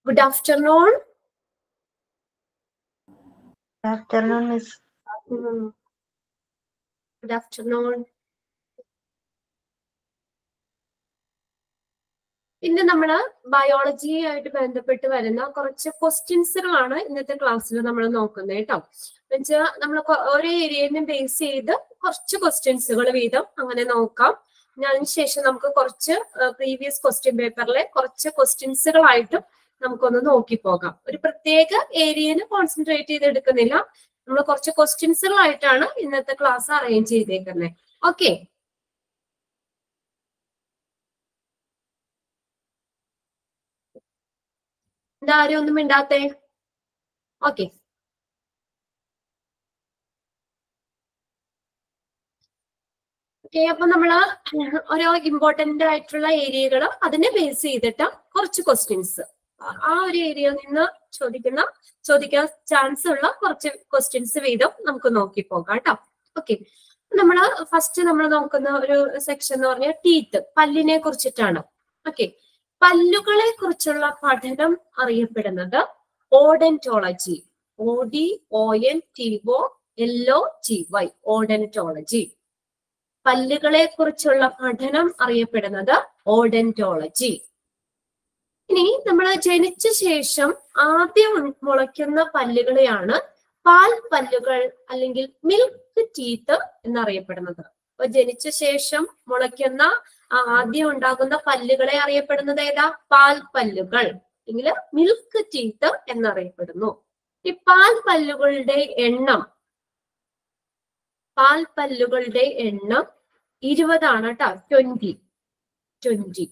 Good afternoon. Good afternoon, Miss. Mm. Good afternoon. ഇന്ന് നമ്മൾ ബയോളജിയായിട്ട് ബന്ധപ്പെട്ട് വരുന്ന കുറച്ച് ക്വസ്റ്റ്യൻസുകളാണ് ഇന്നത്തെ ക്ലാസ്സിൽ നമ്മൾ നോക്കുന്നത് കേട്ടോ എന്നുവെച്ചാൽ നമ്മൾ ഓരോ ഏരിയനെ ബേസ് ചെയ്ത് കുറച്ച് ക്വസ്റ്റ്യൻസുകൾ വീതം അങ്ങനെ നോക്കാം ഇനി അതിനുശേഷം നമുക്ക് കുറച്ച് പ്രീവിയസ് ക്വസ്റ്റ്യൻ പേപ്പറിലെ കുറച്ച് ക്വസ്റ്റ്യൻസുകളായിട്ടും നമുക്കൊന്ന് നോക്കി പോകാം ഒരു പ്രത്യേക ഏരിയനെ കോൺസെൻട്രേറ്റ് ചെയ്ത് എടുക്കുന്നില്ല നമ്മൾ കുറച്ച് ക്വസ്റ്റ്യൻസുകളായിട്ടാണ് ഇന്നത്തെ ക്ലാസ് അറേഞ്ച് ചെയ്തേക്കുന്നത് ഓക്കെ എന്താ ആരും ഒന്നും മിണ്ടാത്തേ ഓക്കെ ഓക്കെ അപ്പൊ നമ്മള് ഓരോ ഇമ്പോർട്ടന്റ് ആയിട്ടുള്ള ഏരിയകൾ അതിനെ ബേസ് ചെയ്തിട്ട് കുറച്ച് ക്വസ്റ്റ്യൻസ് ആ ഒരു ഏരിയയിൽ നിന്ന് ചോദിക്കുന്ന ചോദിക്കാൻ ചാൻസ് ഉള്ള കുറച്ച് ക്വസ്റ്റ്യൻസ് വീതം നമുക്ക് നോക്കി പോകാം കേട്ടോ ഓക്കെ നമ്മള് ഫസ്റ്റ് നമ്മൾ നോക്കുന്ന ഒരു സെക്ഷൻ എന്ന് പറഞ്ഞാൽ ടീത്ത് പല്ലിനെ കുറിച്ചിട്ടാണ് ഓക്കെ പല്ലുകളെ കുറിച്ചുള്ള പഠനം അറിയപ്പെടുന്നത് odontology O D O N T O L G Y odontology പല്ലുകളെ കുറിച്ചുള്ള പഠനം അറിയപ്പെടുന്നത് ഓഡന്റോളജി ഇനി നമ്മൾ ജനിച്ച ശേഷം ആദ്യം മുളയ്ക്കുന്ന പല്ലുകളെയാണ് പാൽ പല്ലുകൾ അല്ലെങ്കിൽ മിൽക്ക് ടീത്ത് എന്നറിയപ്പെടുന്നത് അപ്പൊ ജനിച്ച ശേഷം മുളയ്ക്കുന്ന ആദ്യം ഉണ്ടാകുന്ന പല്ലുകളെ അറിയപ്പെടുന്നത് ഏതാ പാൽ പല്ലുകൾ അല്ലെങ്കിൽ മിൽക്ക് ടീത്ത് എന്നറിയപ്പെടുന്നു ഈ പാൽ പല്ലുകളുടെ എണ്ണം പാൽ പല്ലുകളുടെ എണ്ണം ഇരുപതാണ് കേട്ടോ ട്വന്റി ട്വന്റി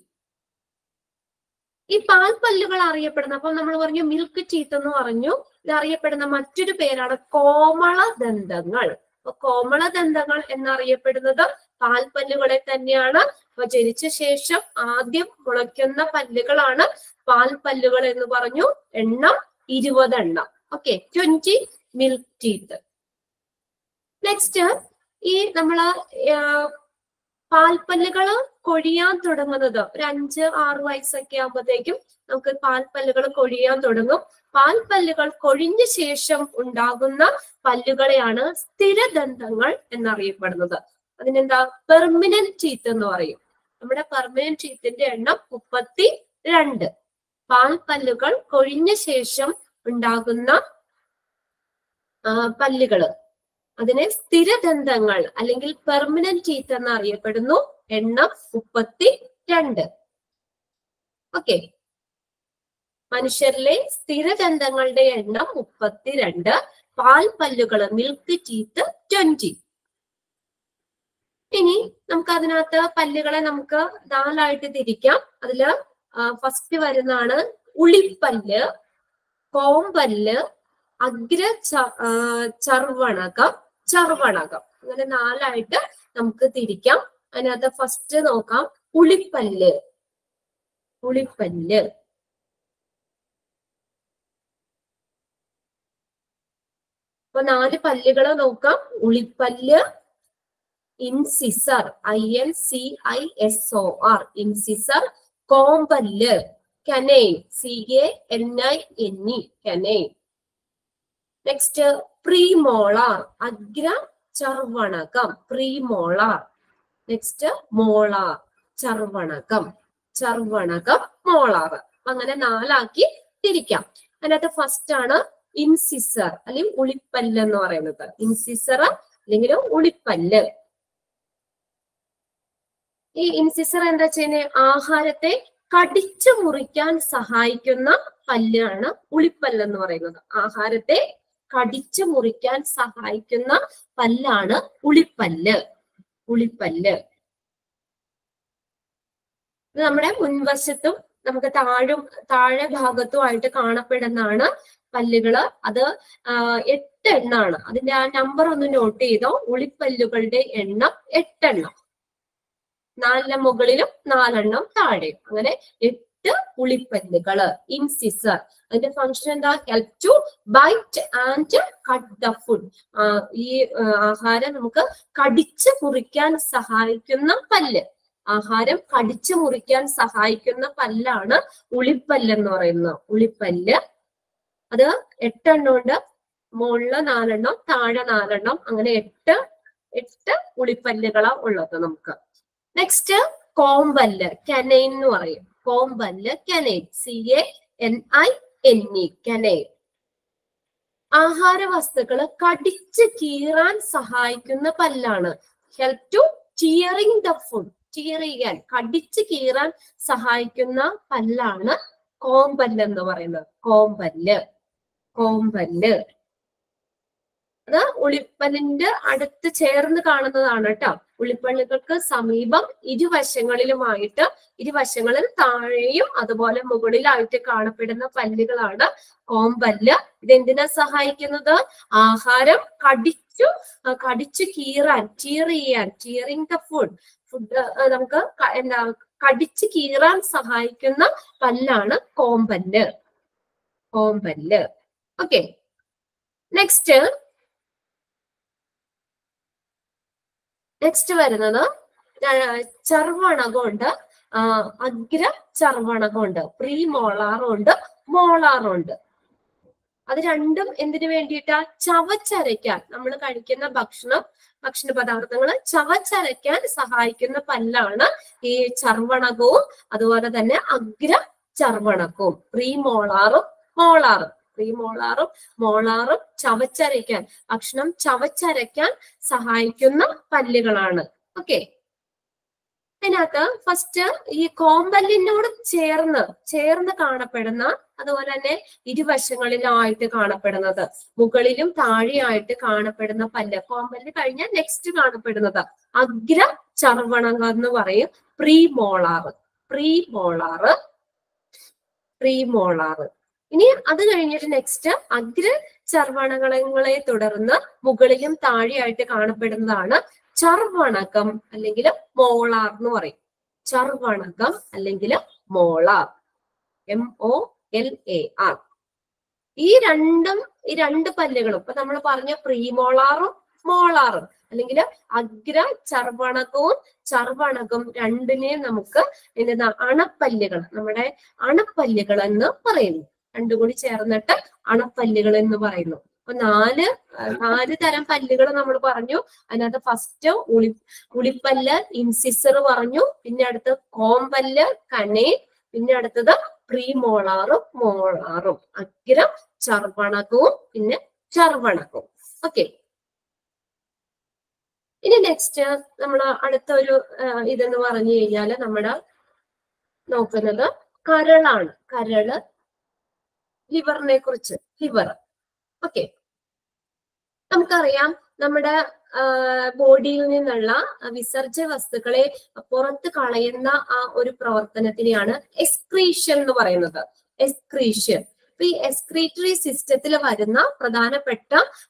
ഈ പാൽ പല്ലുകൾ അറിയപ്പെടുന്ന അപ്പൊ നമ്മൾ പറഞ്ഞു മിൽക്ക് ടീത്ത് എന്ന് പറഞ്ഞു ഇത് അറിയപ്പെടുന്ന മറ്റൊരു പേരാണ് കോമള ദന്തങ്ങൾ അപ്പൊ കോമള ദന്തങ്ങൾ എന്നറിയപ്പെടുന്നത് പാൽപ്പല്ലുകളെ തന്നെയാണ് അപ്പൊ ജനിച്ച ശേഷം ആദ്യം മുളയ്ക്കുന്ന പല്ലുകളാണ് പാൽപ്പല്ലുകൾ എന്ന് പറഞ്ഞു എണ്ണം ഇരുപതെണ്ണം okay twenty milk teeth next ഈ നമ്മള് പാൽപ്പല്ലുകൾ കൊഴിയാൻ തുടങ്ങുന്നത് ഒരു അഞ്ച് ആറ് വയസ്സൊക്കെ ആകുമ്പോഴത്തേക്കും നമുക്ക് പാൽപ്പല്ലുകൾ കൊഴിയാൻ തുടങ്ങും പാൽപ്പല്ലുകൾ കൊഴിഞ്ഞ ശേഷം ഉണ്ടാകുന്ന പല്ലുകളെയാണ് സ്ഥിരദന്തങ്ങൾ എന്നറിയപ്പെടുന്നത് അതിനെന്താ പെർമനന്റ് ടീത്ത് എന്ന് പറയും നമ്മുടെ പെർമനന്റ് ടീത്തിന്റെ എണ്ണം മുപ്പത്തി രണ്ട് പാൽപ്പല്ലുകൾ കൊഴിഞ്ഞ ശേഷം ഉണ്ടാകുന്ന പല്ലുകള് അതിനെ സ്ഥിരദന്തങ്ങൾ അല്ലെങ്കിൽ പെർമനന്റ് ടീത്ത് എന്നറിയപ്പെടുന്നു എണ്ണം മുപ്പത്തി രണ്ട് ഓക്കെ മനുഷ്യരിലെ സ്ഥിരദന്തങ്ങളുടെ എണ്ണം മുപ്പത്തിരണ്ട് പാൽപ്പല്ലുകൾ മിൽക്ക് ടീത്ത് ട്വന്റി ഇനി നമുക്ക് അതിനകത്ത് പല്ലുകളെ നമുക്ക് നാലായിട്ട് തിരിക്കാം അതില് ഫസ്റ്റ് വരുന്നതാണ് ഉളിപ്പല്ല് കോമ്പല്ല് അഗ്ര ചർവണകം ചർവണകം അങ്ങനെ നാലായിട്ട് നമുക്ക് തിരിക്കാം അതിനകത്ത് ഫസ്റ്റ് നോക്കാം ഉളിപ്പല്ല് ഉളിപ്പല്ല് അപ്പൊ നാല് പല്ലുകൾ നോക്കാം ഉളിപ്പല്ല് incisor I N C I S O R incisor കോമ്പല്ല് canine C A N I N E canine next premolar അഗ്ര ചർവണകം പ്രീമോളാർ നെക്സ്റ്റ് മോളാർ ചർവണകം ചർവണകം മോളാർ അങ്ങനെ നാലാക്കി തിരിക്കാം അതിനകത്ത് ഫസ്റ്റ് ആണ് ഇൻസിസർ അല്ലെങ്കിൽ ഉളിപ്പല്ല് എന്ന് പറയുന്നത് ഇൻസിസർ അല്ലെങ്കിൽ ഉളിപ്പല്ല് ഈ ഇൻസിസർ എന്താ ചെയ്യുന്നത് ആഹാരത്തെ കടിച്ചു മുറിക്കാൻ സഹായിക്കുന്ന പല്ലാണ് ഉളിപ്പല്ല് എന്ന് പറയുന്നത് ആഹാരത്തെ കടിച്ചു മുറിക്കാൻ സഹായിക്കുന്ന പല്ലാണ് ഉളിപ്പല്ല് ഉളിപ്പല്ല് ഇത് നമ്മുടെ മുൻവശത്തും നമുക്ക് താഴും താഴെ ഭാഗത്തുമായിട്ട് കാണപ്പെടുന്നതാണ് പല്ലുകള് അത് എട്ട് എണ്ണാണ് അതിന്റെ ആ നമ്പർ ഒന്ന് നോട്ട് ചെയ്തോ ഉളിപ്പല്ലുകളുടെ എണ്ണം എട്ടെണ്ണം നാലിന് മുകളിലും നാലെണ്ണം താഴെയും അങ്ങനെ എട്ട് ഉളിപ്പല്ലുകള് ഇൻസിസർ അതിന്റെ ഫംഗ്ഷൻ എന്താ help to bite and cut the food ഈ ആഹാരം നമുക്ക് കടിച്ച് മുറിക്കാൻ സഹായിക്കുന്ന പല്ല് ആഹാരം കടിച്ചു മുറിക്കാൻ സഹായിക്കുന്ന പല്ലാണ് ഉളിപ്പല്ല് എന്ന് പറയുന്നത് ഉളിപ്പല്ല് അത് എട്ടെണ്ണം ഉണ്ട് മുകളില് നാലെണ്ണം താഴെ നാലെണ്ണം അങ്ങനെ എട്ട് എട്ട് ഉളിപ്പല്ലുകളാ ഉള്ളത് നമുക്ക് നെക്സ്റ്റ് കോമ്പല്ല് കനൈൻ എന്ന് പറയും കോമ്പല്ല് canine C A N I N E canine ആഹാര വസ്തുക്കള് കടിച്ച് കീറാൻ സഹായിക്കുന്ന പല്ലാണ് help to tearing the food tear ചെയ്യാൻ കടിച്ച് കീറാൻ സഹായിക്കുന്ന പല്ലാണ് കോമ്പല്ല് എന്ന് പറയുന്നത് കോമ്പല്ല് കോമ്പല്ല് അത് ഉളിപ്പല്ലിന്റെ അടുത്ത് ചേർന്ന് കാണുന്നതാണ് കേട്ടോ ഉളിപ്പല്ലുകൾക്ക് സമീപം ഇരുവശങ്ങളിലുമായിട്ട് ഇരുവശങ്ങളിൽ താഴെയും അതുപോലെ മുകളിലായിട്ട് കാണപ്പെടുന്ന പല്ലുകളാണ് കോമ്പല്ല് ഇതെന്തിനാ സഹായിക്കുന്നത് ആഹാരം കടിച്ചു ആ, കടിച്ചു കീറാൻ ടീർ ചെയ്യാൻ ടീറിങ് ദ ഫുഡ് ഫുഡ് നമുക്ക് ക- എന്താ കടിച്ചു കീറാൻ സഹായിക്കുന്ന പല്ലാണ് കോമ്പല്ല് കോമ്പല്ല് ഓക്കെ നെക്സ്റ്റ് നെക്സ്റ്റ് വരുന്നത് ചർവണകമുണ്ട് അഗ്ര ചർവണകമുണ്ട് പ്രീ മോളാറുണ്ട് മോളാറുണ്ട് അത് രണ്ടും എന്തിനു വേണ്ടിയിട്ടാ ചവച്ചരയ്ക്കാൻ നമ്മൾ കഴിക്കുന്ന ഭക്ഷണം ഭക്ഷണ പദാർത്ഥങ്ങൾ ചവച്ചരയ്ക്കാൻ സഹായിക്കുന്ന പല്ലാണ് ഈ ചർവണകവും അതുപോലെ തന്നെ അഗ്ര ചർവണകവും പ്രീ മോളാറും മോളാറും പ്രീ മോളാറും മോളാറും ചവച്ചരയ്ക്കാൻ ഭക്ഷണം ചവച്ചരയ്ക്കാൻ സഹായിക്കുന്ന പല്ലുകളാണ് ഓക്കെ അതിനകത്ത് ഫസ്റ്റ് ഈ കോമ്പല്ലിനോട് ചേർന്ന് ചേർന്ന് കാണപ്പെടുന്ന അതുപോലെ തന്നെ ഇരുവശങ്ങളിലായിട്ട് കാണപ്പെടുന്നത് മുകളിലും താഴെയായിട്ട് കാണപ്പെടുന്ന പല്ല് കോമ്പല്ല് കഴിഞ്ഞാൽ നെക്സ്റ്റ് കാണപ്പെടുന്നത് അഗ്ര ചർവണകം എന്ന് പറയും premolar premolar premolar ഇനി അത് കഴിഞ്ഞിട്ട് നെക്സ്റ്റ് അഗ്ര ചർവണകളെ തുടർന്ന് മുകളിലും താഴെയായിട്ട് കാണപ്പെടുന്നതാണ് ചർവണകം അല്ലെങ്കിൽ മോളാർ എന്ന് പറയും ചർവണകം അല്ലെങ്കിൽ molar M O L A R ഈ രണ്ടും ഈ രണ്ട് പല്ലുകളും ഇപ്പൊ നമ്മൾ പറഞ്ഞ പ്രീമോളാറും മോളാറും അല്ലെങ്കിൽ അഗ്ര ചർവണകവും ചർവണകം രണ്ടിനെയും നമുക്ക് എന്താ അണപ്പല്ലുകൾ നമ്മുടെ അണപ്പല്ലുകൾ എന്ന് പറയുന്നു രണ്ടും കൂടി ചേർന്നിട്ട് അണപ്പല്ലുകൾ എന്ന് പറയുന്നു അപ്പൊ നാല് ആ, നാല് തരം പല്ലുകൾ നമ്മൾ പറഞ്ഞു അതിനകത്ത് ഫസ്റ്റ് ഉളി ഉളിപ്പല്ല് ഇൻസിസർ പറഞ്ഞു പിന്നെ അടുത്ത് കോമ്പല്ല് കനെ പിന്നെ അടുത്തത് പ്രീമോളാറും മോളാറും അഗ്രം ചർവണകവും പിന്നെ ചർവണകവും ഓക്കെ ഇനി നെക്സ്റ്റ് നമ്മൾ അടുത്ത ഒരു ആ, ഇതെന്ന് പറഞ്ഞു കഴിഞ്ഞാല് നമ്മുടെ നോക്കുന്നത് കരളാണ് കരള് ലിവറിനെ കുറിച്ച് ലിവർ ഓക്കെ നമുക്കറിയാം നമ്മുടെ ബോഡിയിൽ നിന്നുള്ള വിസർജ്യ വസ്തുക്കളെ പുറത്ത് കളയുന്ന ആ ഒരു പ്രവർത്തനത്തിനെയാണ് എക്സ്ക്രീഷൻ എന്ന് പറയുന്നത് എക്സ്ക്രീഷൻ അപ്പൊ ഈ എക്സ്ക്രീറ്ററി സിസ്റ്റത്തിൽ വരുന്ന പ്രധാനപ്പെട്ട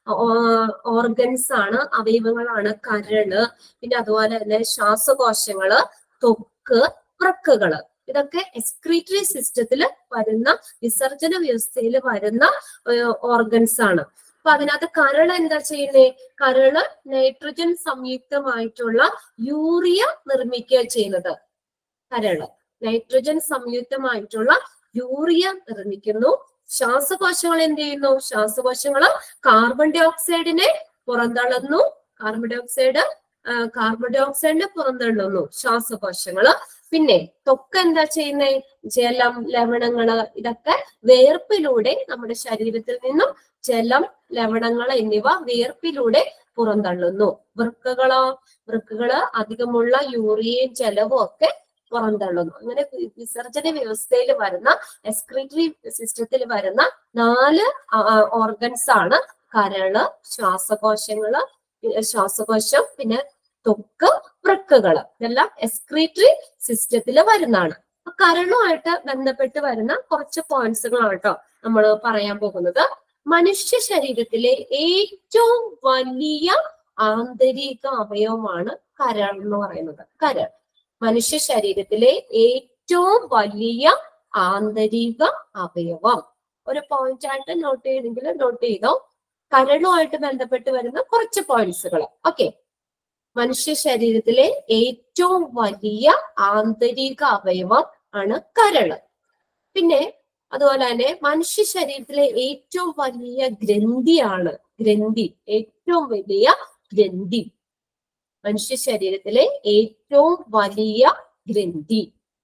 ഓർഗൻസ് ആണ് അവയവങ്ങളാണ് കരള് പിന്നെ അതുപോലെ തന്നെ ശ്വാസകോശങ്ങള് ത്വക്ക് വൃക്കുകള് ഇതൊക്കെ എക്സ്ക്രീറ്ററി സിസ്റ്റത്തിൽ വരുന്ന വിസർജന വ്യവസ്ഥയിൽ വരുന്ന ഓർഗൻസ് ആണ് അപ്പൊ അതിനകത്ത് കരൾ എന്താ ചെയ്യുന്നേ കരള് നൈട്രജൻ സംയുക്തമായിട്ടുള്ള യൂറിയ നിർമ്മിക്കുക ചെയ്യുന്നത് കരള് നൈട്രജൻ സംയുക്തമായിട്ടുള്ള യൂറിയ നിർമ്മിക്കുന്നു ശ്വാസകോശങ്ങൾ എന്ത് ചെയ്യുന്നു ശ്വാസകോശങ്ങൾ കാർബൺ ഡൈ ഓക്സൈഡിനെ പുറന്തള്ളുന്നു കാർബൺ ഡൈ ഓക്സൈഡ് കാർബൺ ഡൈ ഓക്സൈഡിനെ പുറന്തള്ളുന്നു ശ്വാസകോശങ്ങള് പിന്നെ ത്വക്ക് എന്താ ചെയ്യുന്നേ ജലം ലവണങ്ങള് ഇതൊക്കെ വേർപ്പിലൂടെ നമ്മുടെ ശരീരത്തിൽ നിന്നും ജലം ലവണങ്ങൾ എന്നിവ വേർപ്പിലൂടെ പുറന്തള്ളുന്നു വൃക്കകളോ വൃക്കകള് അധികമുള്ള യൂറിയയും ജലവും ഒക്കെ പുറന്തള്ളുന്നു അങ്ങനെ വി- വിസർജന വ്യവസ്ഥയിൽ വരുന്ന എക്സ്ക്രീറ്ററി സിസ്റ്റത്തിൽ വരുന്ന നാല് ഓർഗൻസ് ആണ് കരള് ശ്വാസകോശങ്ങള് പിന്നെ ശ്വാസകോശം പിന്നെ ത്വക്ക് വൃക്കകള് ഇതെല്ലാം എക്സ്ക്രീറ്ററി സിസ്റ്റത്തിൽ വരുന്നതാണ് അപ്പൊ കരളുമായിട്ട് ബന്ധപ്പെട്ട് വരുന്ന കുറച്ച് പോയിന്റ്സുകളാണ് കേട്ടോ നമ്മൾ പറയാൻ പോകുന്നത് മനുഷ്യ ശരീരത്തിലെ ഏറ്റവും വലിയ ആന്തരിക അവയവമാണ് കരൾ എന്ന് പറയുന്നത് കരൾ മനുഷ്യ ശരീരത്തിലെ ഏറ്റവും വലിയ ആന്തരിക അവയവം ഒരു പോയിന്റ് ആയിട്ട് നോട്ട് ചെയ്തെങ്കിൽ നോട്ട് ചെയ്തോ കരളുമായിട്ട് ബന്ധപ്പെട്ട് വരുന്ന കുറച്ച് പോയിന്റ്സുകൾ ഓക്കെ മനുഷ്യ ശരീരത്തിലെ ഏറ്റവും വലിയ ആന്തരിക അവയവം ആണ് കരള് പിന്നെ അതുപോലെ തന്നെ മനുഷ്യ ശരീരത്തിലെ ഏറ്റവും വലിയ ഗ്രന്ഥിയാണ് ഗ്രന്ഥി ഏറ്റവും വലിയ ഗ്രന്ഥി മനുഷ്യ ശരീരത്തിലെ ഏറ്റവും വലിയ ഗ്രന്ഥി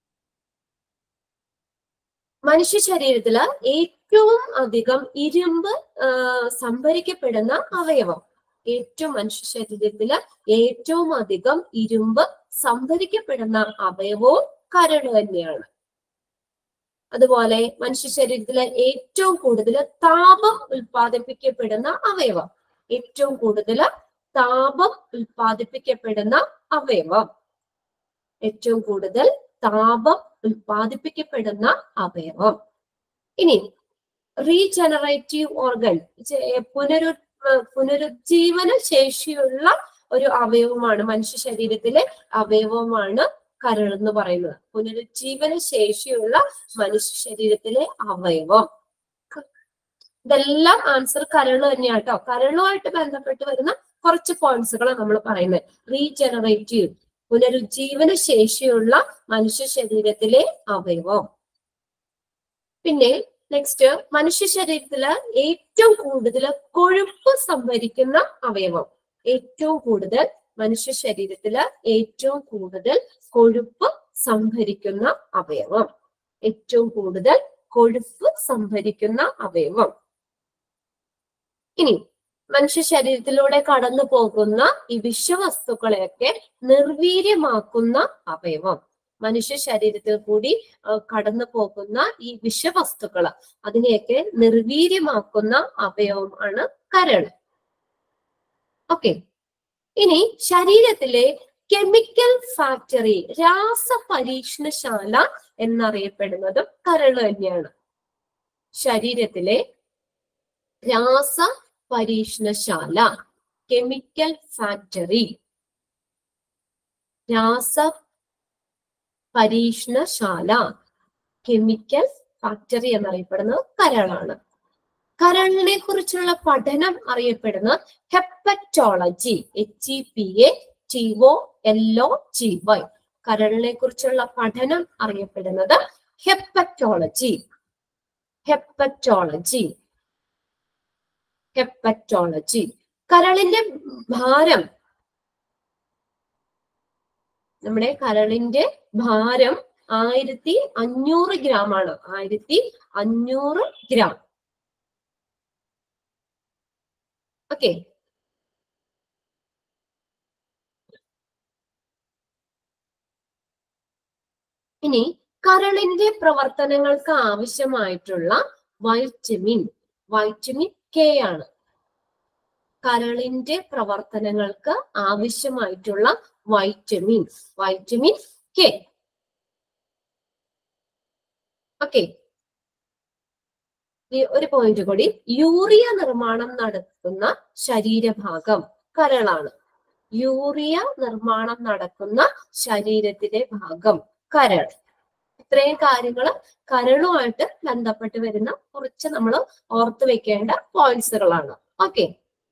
മനുഷ്യ ശരീരത്തില് ഏറ്റവും അധികം ഇരുമ്പ് ആ, സംഭരിക്കപ്പെടുന്ന അവയവം ഏറ്റവും മനുഷ്യ ശരീരത്തില് ഏറ്റവും അധികം ഇരുമ്പ് സംഭരിക്കപ്പെടുന്ന അവയവവും കരള് തന്നെയാണ് അതുപോലെ മനുഷ്യ ശരീരത്തിലെ ഏറ്റവും കൂടുതൽ താപം ഉൽപ്പാദിപ്പിക്കപ്പെടുന്ന അവയവം ഏറ്റവും കൂടുതൽ താപം ഉൽപ്പാദിപ്പിക്കപ്പെടുന്ന അവയവം ഏറ്റവും കൂടുതൽ താപം ഉൽപ്പാദിപ്പിക്കപ്പെടുന്ന അവയവം ഇനി റീജനറേറ്റീവ് ഓർഗൻ പുനരു പുനരുജ്ജീവന ശേഷിയുള്ള ഒരു അവയവമാണ് മനുഷ്യ ശരീരത്തിലെ അവയവമാണ് കരൾ എന്ന് പറയുന്നത് പുനരുജ്ജീവന ശേഷിയുള്ള മനുഷ്യ ശരീരത്തിലെ അവയവം ക- ഇതെല്ലാം ആൻസർ കരള് തന്നെയാണ് കേട്ടോ കരളുമായിട്ട് ബന്ധപ്പെട്ട് വരുന്ന കുറച്ച് പോയിന്റ്സുകൾ നമ്മൾ പറയുന്നത് റീജനറേറ്റീവ് പുനരുജ്ജീവന ശേഷിയുള്ള മനുഷ്യ ശരീരത്തിലെ അവയവം പിന്നെ നെക്സ്റ്റ് മനുഷ്യ ശരീരത്തില് ഏറ്റവും കൂടുതൽ കൊഴുപ്പ് സംഭരിക്കുന്ന അവയവം ഏറ്റവും കൂടുതൽ മനുഷ്യ ശരീരത്തില് ഏറ്റവും കൂടുതൽ കൊഴുപ്പ് സംഭരിക്കുന്ന അവയവം ഏറ്റവും കൂടുതൽ കൊഴുപ്പ് സംഭരിക്കുന്ന അവയവം ഇനി മനുഷ്യ ശരീരത്തിലൂടെ കടന്നു പോകുന്ന ഈ വിഷവസ്തുക്കളെയൊക്കെ നിർവീര്യമാക്കുന്ന അവയവം മനുഷ്യ ശരീരത്തിൽ കൂടി ആ, കടന്നു പോകുന്ന ഈ വിഷവസ്തുക്കള് അതിനെയൊക്കെ നിർവീര്യമാക്കുന്ന അവയവമാണ് കരൾ ഓക്കെ ഇനി ശരീരത്തിലെ കെമിക്കൽ ഫാക്ടറി രാസപരീക്ഷണശാല എന്നറിയപ്പെടുന്നതും കരള് തന്നെയാണ് ശരീരത്തിലെ രാസ പരീക്ഷണശാല കെമിക്കൽ ഫാക്ടറി രാസ പരീക്ഷണശാല കെമിക്കൽ ഫാക്ടറി എന്നറിയപ്പെടുന്നത് കരളാണ് കരളിനെ കുറിച്ചുള്ള പഠനം അറിയപ്പെടുന്ന hepatology H E P A T O L O G Y കരളിനെ കുറിച്ചുള്ള പഠനം അറിയപ്പെടുന്നത് ഹെപ്പറ്റോളജി ഹെപ്പറ്റോളജി ഹെപ്പറ്റോളജി കരളിന്റെ ഭാരം നമ്മുടെ കരളിന്റെ ഭാരം ആയിരത്തി അഞ്ഞൂറ് ഗ്രാം ആണ് ആയിരത്തി അഞ്ഞൂറ് ഗ്രാം ഓക്കെ ഇനി കരളിന്റെ പ്രവർത്തനങ്ങൾക്ക് ആവശ്യമായിട്ടുള്ള വൈറ്റമിൻ വൈറ്റമിൻ കെ ആണ് കരളിന്റെ പ്രവർത്തനങ്ങൾക്ക് ആവശ്യമായിട്ടുള്ള വൈറ്റമിൻ വൈറ്റമിൻ കെ ഓക്കെ ഒരു പോയിന്റ് കൂടി യൂറിയ നിർമ്മാണം നടത്തുന്ന ശരീരഭാഗം കരളാണ് യൂറിയ നിർമ്മാണം നടക്കുന്ന ശരീരത്തിന്റെ ഭാഗം കരൾ ഇത്രയും കാര്യങ്ങൾ കരളുമായിട്ട് ബന്ധപ്പെട്ട് വരുന്ന കുറച്ച് നമ്മൾ ഓർത്ത് വെക്കേണ്ട പോയിന്റ്സുകളാണ് ഓക്കെ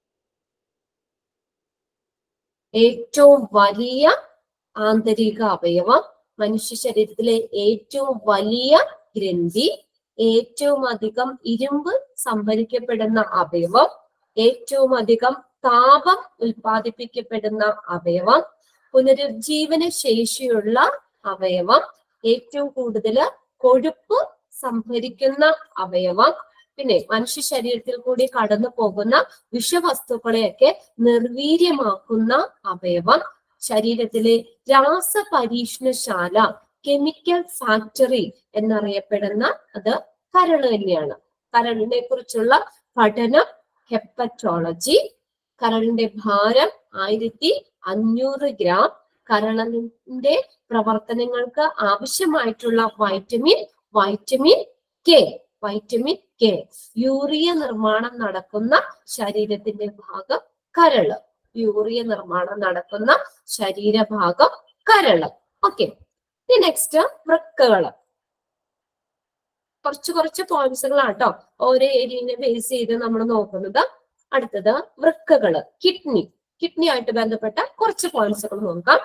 ഏറ്റവും വലിയ ആന്തരിക അവയവം മനുഷ്യ ശരീരത്തിലെ ഏറ്റവും വലിയ ഗ്രന്ഥി ഏറ്റവും അധികം ഇരുമ്പ് സംഭരിക്കപ്പെടുന്ന അവയവം ഏറ്റവും അധികം താപം ഉൽപ്പാദിപ്പിക്കപ്പെടുന്ന അവയവം പുനരുജ്ജീവന ശേഷിയുള്ള അവയവം ഏറ്റവും കൂടുതൽ കൊഴുപ്പ് സംഭരിക്കുന്ന അവയവം പിന്നെ മനുഷ്യ ശരീരത്തിൽ കൂടി കടന്നു പോകുന്ന വിഷവസ്തുക്കളെയൊക്കെ നിർവീര്യമാക്കുന്ന അവയവം ശരീരത്തിലെ രാസപരീക്ഷണശാല കെമിക്കൽ ഫാക്ടറി എന്നറിയപ്പെടുന്ന അത് കരള് തന്നെയാണ് കരളിനെ കുറിച്ചുള്ള പഠനം ഹെപ്പറ്റോളജി കരളിന്റെ ഭാരം ആയിരത്തി അഞ്ഞൂറ് ഗ്രാം കരളിന്റെ പ്രവർത്തനങ്ങൾക്ക് ആവശ്യമായിട്ടുള്ള vitamin vitamin K vitamin K urea നിർമ്മാണം നടക്കുന്ന ശരീരത്തിന്റെ ഭാഗം കരള് യൂറിയ നിർമ്മാണം നടക്കുന്ന ശരീരഭാഗം കരള് ഓക്കെ ഇനി നെക്സ്റ്റ് വൃക്കകള് കുറച്ച് കുറച്ച് പോയിന്റ്സുകളാണ് കേട്ടോ ഓരോ ഏരിയനെ ബേസ് ചെയ്ത് നമ്മൾ നോക്കുന്നത് അടുത്തത് വൃക്കകള് കിഡ്നി കിഡ്നിയായിട്ട് ബന്ധപ്പെട്ട കുറച്ച് പോയിന്റ്സുകൾ നോക്കാം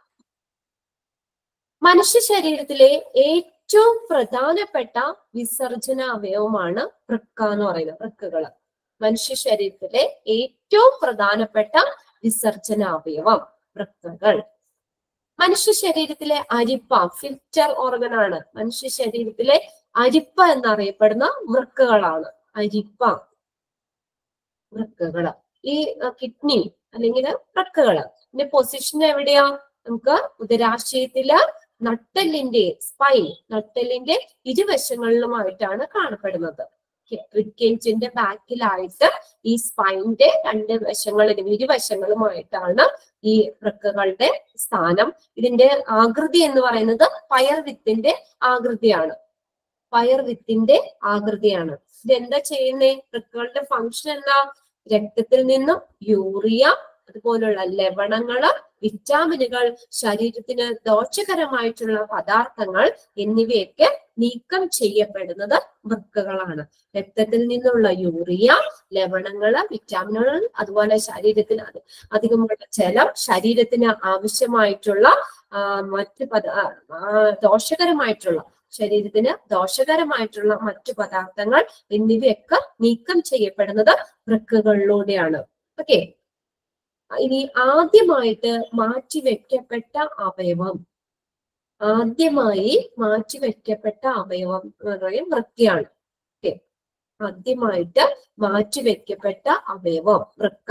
മനുഷ്യ ശരീരത്തിലെ ഏറ്റവും പ്രധാനപ്പെട്ട വിസർജന അവയവമാണ് വൃക്ക എന്ന് പറയുന്നത് വൃക്കകള് മനുഷ്യ ശരീരത്തിലെ ഏറ്റവും പ്രധാനപ്പെട്ട വിസർജന അവയവം വൃക്കകൾ മനുഷ്യ ശരീരത്തിലെ അരിപ്പ ഫിൽറ്റർ ഓർഗൻ ആണ് മനുഷ്യ ശരീരത്തിലെ അരിപ്പ എന്നറിയപ്പെടുന്ന വൃക്കകളാണ് അരിപ്പ വൃക്കകള് ഈ കിഡ്നി അല്ലെങ്കിൽ വൃക്കകള് ഇതിന്റെ പൊസിഷൻ എവിടെയാ നമുക്ക് ഉദരാശയത്തില് നട്ടെല്ലിന്റെ സ്പൈൻ നട്ടെല്ലിന്റെ ഇരുവശങ്ങളിലുമായിട്ടാണ് കാണപ്പെടുന്നത് റിക്കേജിന്റെ ബാക്കിലായിട്ട് ഈ സ്പൈനിന്റെ രണ്ട് വശങ്ങളിലും ഇരുവശങ്ങളുമായിട്ടാണ് ഈ വൃക്കകളുടെ സ്ഥാനം ഇതിന്റെ ആകൃതി എന്ന് പറയുന്നത് പയർ വിത്തിന്റെ ആകൃതിയാണ് പയർ വിത്തിന്റെ ആകൃതിയാണ് ഇതെന്താ ചെയ്യുന്നേ വൃക്കകളുടെ ഫങ്ഷൻ എന്താ രക്തത്തിൽ നിന്നും യൂറിയ അതുപോലുള്ള ലവണങ്ങള് വിറ്റാമിനുകൾ ശരീരത്തിന് ദോഷകരമായിട്ടുള്ള പദാർത്ഥങ്ങൾ എന്നിവയൊക്കെ നീക്കം ചെയ്യപ്പെടുന്നത് വൃക്കകളാണ് രക്തത്തിൽ നിന്നുള്ള യൂറിയ ലവണങ്ങള് വിറ്റാമിനുകൾ അതുപോലെ ശരീരത്തിന് അത് അധികമുള്ള ജലം ശരീരത്തിന് ആവശ്യമായിട്ടുള്ള ആ, മറ്റ് പദ ആ, ആ, ദോഷകരമായിട്ടുള്ള ശരീരത്തിന് ദോഷകരമായിട്ടുള്ള മറ്റു പദാർത്ഥങ്ങൾ എന്നിവയൊക്കെ നീക്കം ചെയ്യപ്പെടുന്നത് വൃക്കകളിലൂടെയാണ് ഓക്കെ ഇനി ആദ്യമായിട്ട് മാറ്റിവെക്കപ്പെട്ട അവയവം ആദ്യമായി മാറ്റിവെക്കപ്പെട്ട അവയവം എന്ന് പറയും വൃക്കയാണ് ഓക്കെ ആദ്യമായിട്ട് മാറ്റിവെക്കപ്പെട്ട അവയവം വൃക്ക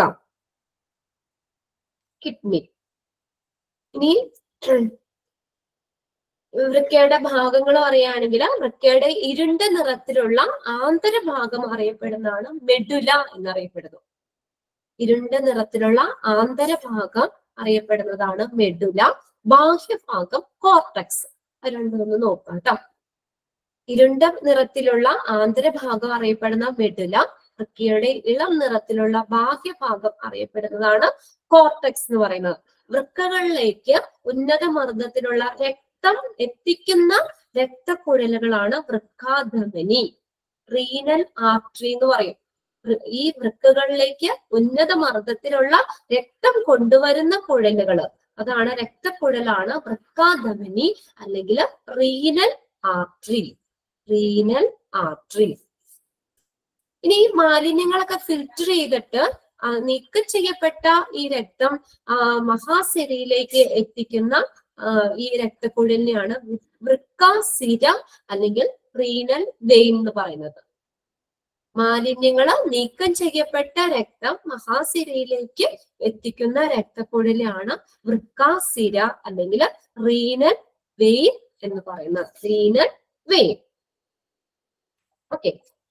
കിഡ്നി ഇനി വൃക്കയുടെ ഭാഗങ്ങൾ പറയുകയാണെങ്കിൽ വൃക്കയുടെ ഇരുണ്ട നിറത്തിലുള്ള ആന്തരഭാഗം അറിയപ്പെടുന്നതാണ് മെഡുല എന്നറിയപ്പെടുന്നു ഇരുണ്ട നിറത്തിലുള്ള ആന്തരഭാഗം അറിയപ്പെടുന്നതാണ് മെഡുല ബാഹ്യഭാഗം കോർട്ടക്സ് അത് രണ്ടും ഒന്ന് നോക്കാം കേട്ടോ ഇരുണ്ട നിറത്തിലുള്ള ആന്തരഭാഗം അറിയപ്പെടുന്ന മെഡുല വൃക്കയുടെ ഇളം നിറത്തിലുള്ള ബാഹ്യഭാഗം അറിയപ്പെടുന്നതാണ് കോർട്ടക്സ് എന്ന് പറയുന്നത് വൃക്കകളിലേക്ക് ഉന്നത മർദ്ദത്തിലുള്ള രക്തം എത്തിക്കുന്ന രക്തക്കുഴലുകളാണ് വൃക്കാധമനി റീനൽ ആർട്ടറി എന്ന് പറയും വൃ- ഈ വൃക്കകളിലേക്ക് ഉന്നത മർദ്ദത്തിലുള്ള രക്തം കൊണ്ടുവരുന്ന കുഴലുകള് അതാണ് രക്തക്കുഴലാണ് വൃക്കാധമനി അല്ലെങ്കിൽ റീനൽ ആർട്ടറി റീനൽ ആർട്ടറി ഇനി ഈ മാലിന്യങ്ങളൊക്കെ ഫിൽറ്റർ ചെയ്തിട്ട് ആ, നീക്കം ചെയ്യപ്പെട്ട ഈ രക്തം ആ, മഹാസിരയിലേക്ക് എത്തിക്കുന്ന ആ, ഈ രക്തക്കുഴലിനെയാണ് വൃക്കാസിര അല്ലെങ്കിൽ റീനൽ വെയിൻ എന്ന് പറയുന്നത് മാലിന്യങ്ങൾ നീക്കം ചെയ്യപ്പെട്ട രക്തം മഹാസിരയിലേക്ക് എത്തിക്കുന്ന രക്തക്കുഴലാണ് വൃക്കാസിര അല്ലെങ്കിൽ റീനൽ വെയിൻ എന്ന് പറയുന്നത് renal vein okay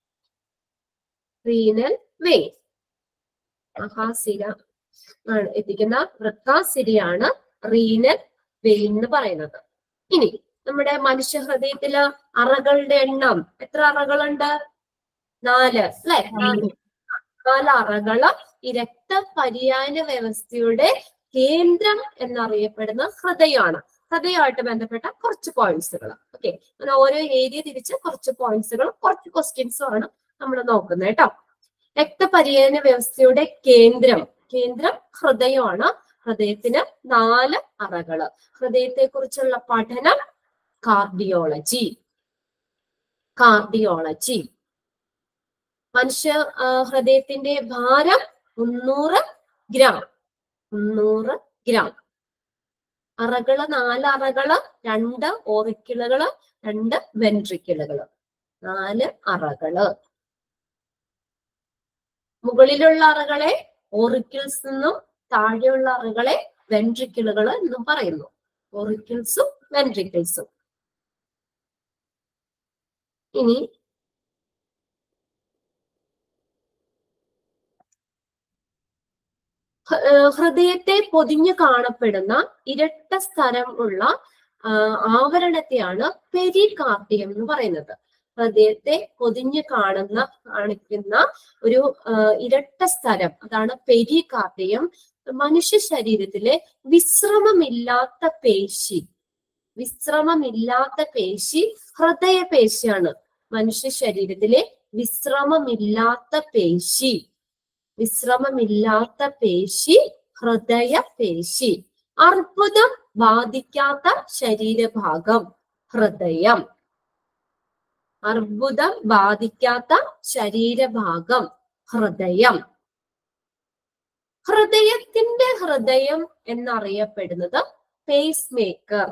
renal vein മഹാസിര ആണ് എത്തിക്കുന്ന വൃക്കാസിരയാണ് റീനൽ വെയിൻ എന്ന് പറയുന്നത് ഇനി നമ്മുടെ മനുഷ്യ ഹൃദയത്തില് അറകളുടെ എണ്ണം എത്ര അറകളുണ്ട് നാല് അല്ലെ നാല് നാല് അറകള് ഈ രക്തപര്യായ വ്യവസ്ഥയുടെ കേന്ദ്രം എന്നറിയപ്പെടുന്ന ഹൃദയമാണ് ഹൃദയമായിട്ട് ബന്ധപ്പെട്ട കുറച്ച് പോയിന്റ്സുകൾ ഓക്കെ അങ്ങനെ ഓരോ ഏരിയ തിരിച്ച് കുറച്ച് പോയിന്റ്സുകളും കുറച്ച് ക്വസ്റ്റ്യൻസും ആണ് നമ്മൾ നോക്കുന്നത് കേട്ടോ രക്തപര്യായ വ്യവസ്ഥയുടെ കേന്ദ്രം കേന്ദ്രം ഹൃദയമാണ് ഹൃദയത്തിന് നാല് അറകള് ഹൃദയത്തെ കുറിച്ചുള്ള പഠനം കാർഡിയോളജി കാർഡിയോളജി മനുഷ്യ ആ, ഹൃദയത്തിന്റെ ഭാരം മുന്നൂറ് ഗ്രാം മുന്നൂറ് ഗ്രാം അറകള് നാല് അറകള് രണ്ട് ഓറിക്കിളുകള് രണ്ട് വെൻട്രിക്കിളുകള് നാല് അറകള് മുകളിലുള്ള അറകളെ ഓറിക്കിൾസ് എന്നും താഴെയുള്ള അറകളെ വെൻട്രിക്കിളുകൾ എന്നും പറയുന്നു ഓറിക്കിൾസും വെൻട്രിക്കിൾസും ഇനി ഹ- ഏർ ഹൃദയത്തെ പൊതിഞ്ഞു കാണപ്പെടുന്ന ഇരട്ട സ്ഥലം ഉള്ള ആ, ആവരണത്തെയാണ് പെരികാർഡിയം എന്ന് പറയുന്നത് ഹൃദയത്തെ പൊതിഞ്ഞു കാണുന്ന കാണിക്കുന്ന ഒരു ആ, ഇരട്ട സ്ഥലം അതാണ് പെരികാർഡിയം മനുഷ്യ ശരീരത്തിലെ വിശ്രമമില്ലാത്ത പേശി വിശ്രമമില്ലാത്ത പേശി ഹൃദയപേശിയാണ് മനുഷ്യ ശരീരത്തിലെ വിശ്രമമില്ലാത്ത പേശി വിശ്രമമില്ലാത്ത പേശി ഹൃദയപേശി അർബുദം ബാധിക്കാത്ത ശരീരഭാഗം ഹൃദയം അർബുദം ബാധിക്കാത്ത ശരീരഭാഗം ഹൃദയം ഹൃദയത്തിന്റെ ഹൃദയം എന്നറിയപ്പെടുന്നത് പേസ് മേക്കർ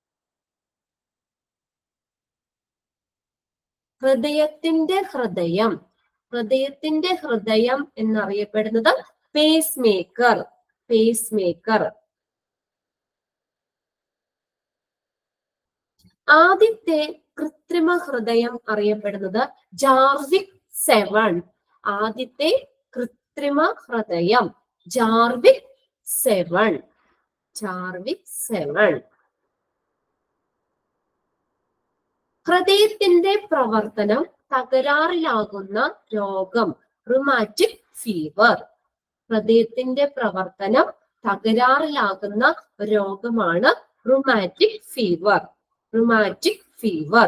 ഹൃദയത്തിന്റെ ഹൃദയം ഹൃദയത്തിന്റെ ഹൃദയം എന്നറിയപ്പെടുന്നത് പേസ് മേക്കർ പേസ് മേക്കർ ആദ്യത്തെ കൃത്രിമ ഹൃദയം അറിയപ്പെടുന്നത് ജാർവിക് സെവൺ ആദ്യത്തെ കൃത്രിമ ഹൃദയം ജാർവിക് സെവൺ ജാർവിക് സെവൺ ഹൃദയത്തിന്റെ പ്രവർത്തനം തകരാറിലാകുന്ന രോഗം റുമാറ്റിക് ഫീവർ ഹൃദയത്തിന്റെ പ്രവർത്തനം തകരാറിലാകുന്ന രോഗമാണ് റുമാറ്റിക് ഫീവർ റുമാറ്റിക് ഫീവർ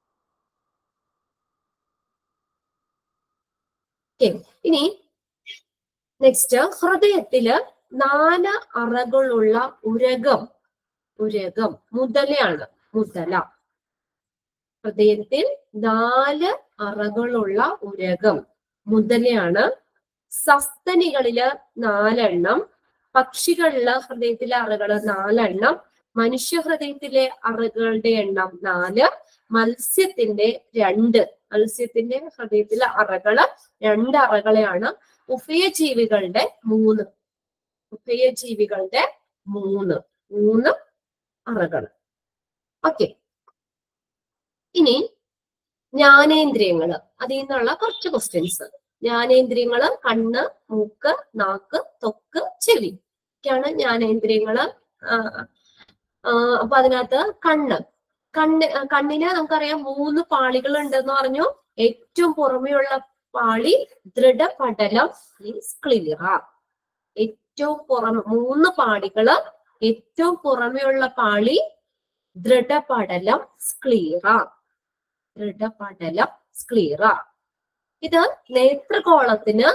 ഇനി നെക്സ്റ്റ് ഹൃദയത്തില് നാല് അറകളുള്ള ഉരകം ഉരകം മുതലയാണ് മുതല ഹൃദയത്തിൽ നാല് അറകളുള്ള ഉരകം മുതലയാണ് സസ്തനികളില് നാലെണ്ണം പക്ഷികളില് ഹൃദയത്തിലെ അറകള് നാലെണ്ണം മനുഷ്യ ഹൃദയത്തിലെ അറകളുടെ എണ്ണം നാല് മത്സ്യത്തിന്റെ രണ്ട് മത്സ്യത്തിന്റെ ഹൃദയത്തിലെ അറകള് രണ്ട് അറകളെയാണ് ഉഭയജീവികളുടെ മൂന്ന് ഉഭയജീവികളുടെ മൂന്ന് മൂന്ന് അറകൾ ഓക്കെ ഇനി ജ്ഞാനേന്ദ്രിയങ്ങള് അതിൽ നിന്നുള്ള കുറച്ച് ക്വസ്റ്റ്യൻസ് ജ്ഞാനേന്ദ്രിയങ്ങള് കണ്ണ് മൂക്ക് നാക്ക് ത്വക്ക് ചെവി ഒക്കെയാണ് ജ്ഞാനേന്ദ്രിയങ്ങള് ആ, ആ, അപ്പൊ അതിനകത്ത് കണ്ണ് കണ്ണ് ആ, കണ്ണിന് നമുക്കറിയാം മൂന്ന് പാളികൾ ഉണ്ടെന്ന് പറഞ്ഞു ഏറ്റവും പുറമെയുള്ള പാളി ദൃഢപടലം മീൻസ് ക്ലിയറ ഏറ്റവും പുറമെ മൂന്ന് പാളികള് ഏറ്റവും പുറമെയുള്ള പാളി ദൃഢപടലം സ്ക്ലീറ ദൃഢപടലം സ്ക്ലീറ ഇത് നേത്രകോളത്തിന്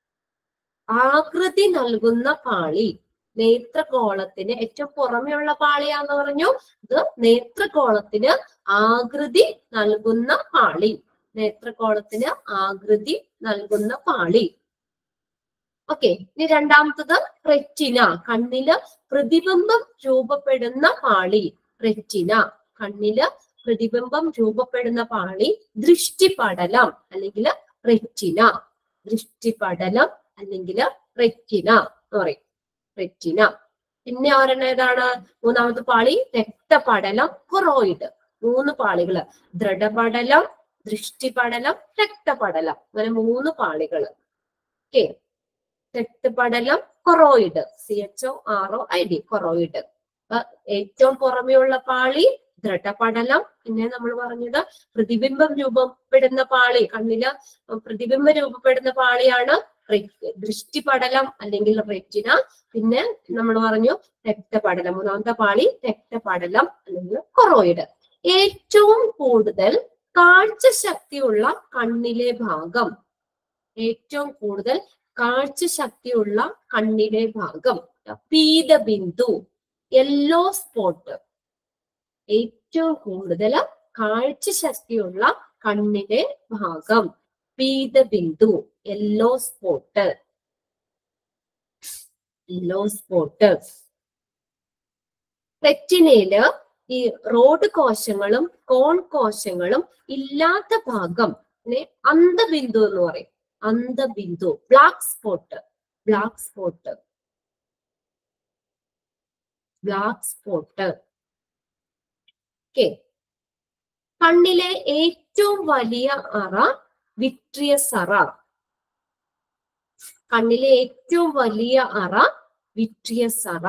ആകൃതി നൽകുന്ന പാളി നേത്രകോളത്തിന് ഏറ്റവും പുറമെയുള്ള പാളിയാന്ന് പറഞ്ഞു ഇത് നേത്രകോളത്തിന് ആകൃതി നൽകുന്ന പാളി നേത്രകോളത്തിന് ആകൃതി നൽകുന്ന പാളി ഓക്കെ ഇനി രണ്ടാമത്തത് റെറ്റിന കണ്ണില് പ്രതിബിംബം രൂപപ്പെടുന്ന പാളി റെറ്റിന കണ്ണില് പ്രതിബിംബം രൂപപ്പെടുന്ന പാളി ദൃഷ്ടിപടലം അല്ലെങ്കിൽ റെറ്റിന ദൃഷ്ടിപടലം അല്ലെങ്കിൽ റെറ്റിന എന്ന് പറയും റെറ്റിന പിന്നെ ഒരെണ്ണം ഏതാണ് മൂന്നാമത്തെ പാളി രക്തപടലം കൊറോയിഡ് മൂന്ന് പാളികള് ദൃഢപടലം ദൃഷ്ടിപടലം രക്തപടലം അങ്ങനെ മൂന്ന് പാളികള് ഓക്കെ രക്തപടലം choroid C H O R O I D choroid അപ്പൊ ഏറ്റവും പുറമെയുള്ള പാളി ദൃഢപടലം പിന്നെ നമ്മൾ പറഞ്ഞത് പ്രതിബിംബം രൂപപ്പെടുന്ന പാളി കണ്ണില് പ്രതിബിംബം രൂപപ്പെടുന്ന പാളിയാണ് റെ- ദൃഷ്ടിപടലം അല്ലെങ്കിൽ റെറ്റിന പിന്നെ നമ്മൾ പറഞ്ഞു രക്തപടലം മൂന്നാമത്തെ പാളി രക്തപടലം അല്ലെങ്കിൽ കൊറോയിഡ് ഏറ്റവും കൂടുതൽ കാഴ്ച ശക്തിയുള്ള കണ്ണിലെ ഭാഗം ഏറ്റവും കൂടുതൽ കാഴ്ച ശക്തിയുള്ള കണ്ണിലെ ഭാഗം പീതബിന്ദു യെല്ലോ സ്പോട്ട് ഏറ്റവും കൂടുതൽ കാഴ്ച ശക്തിയുള്ള കണ്ണിലെ ഭാഗം പീതബിന്ദു യെല്ലോ സ്പോട്ട് യെല്ലോ സ്പോട്ട് റെറ്റിനയില് ഈ റോഡ് കോശങ്ങളും കോൺ കോശങ്ങളും ഇല്ലാത്ത ഭാഗം നെ അന്ധബിന്ദു എന്ന് പറയും അന്ധബിന്ദു black spot black spot black spot okay കണ്ണിലെ ഏറ്റവും വലിയ അറ വിട്രിയസ് അറ കണ്ണിലെ ഏറ്റവും വലിയ അറ വിട്രിയസ് അറ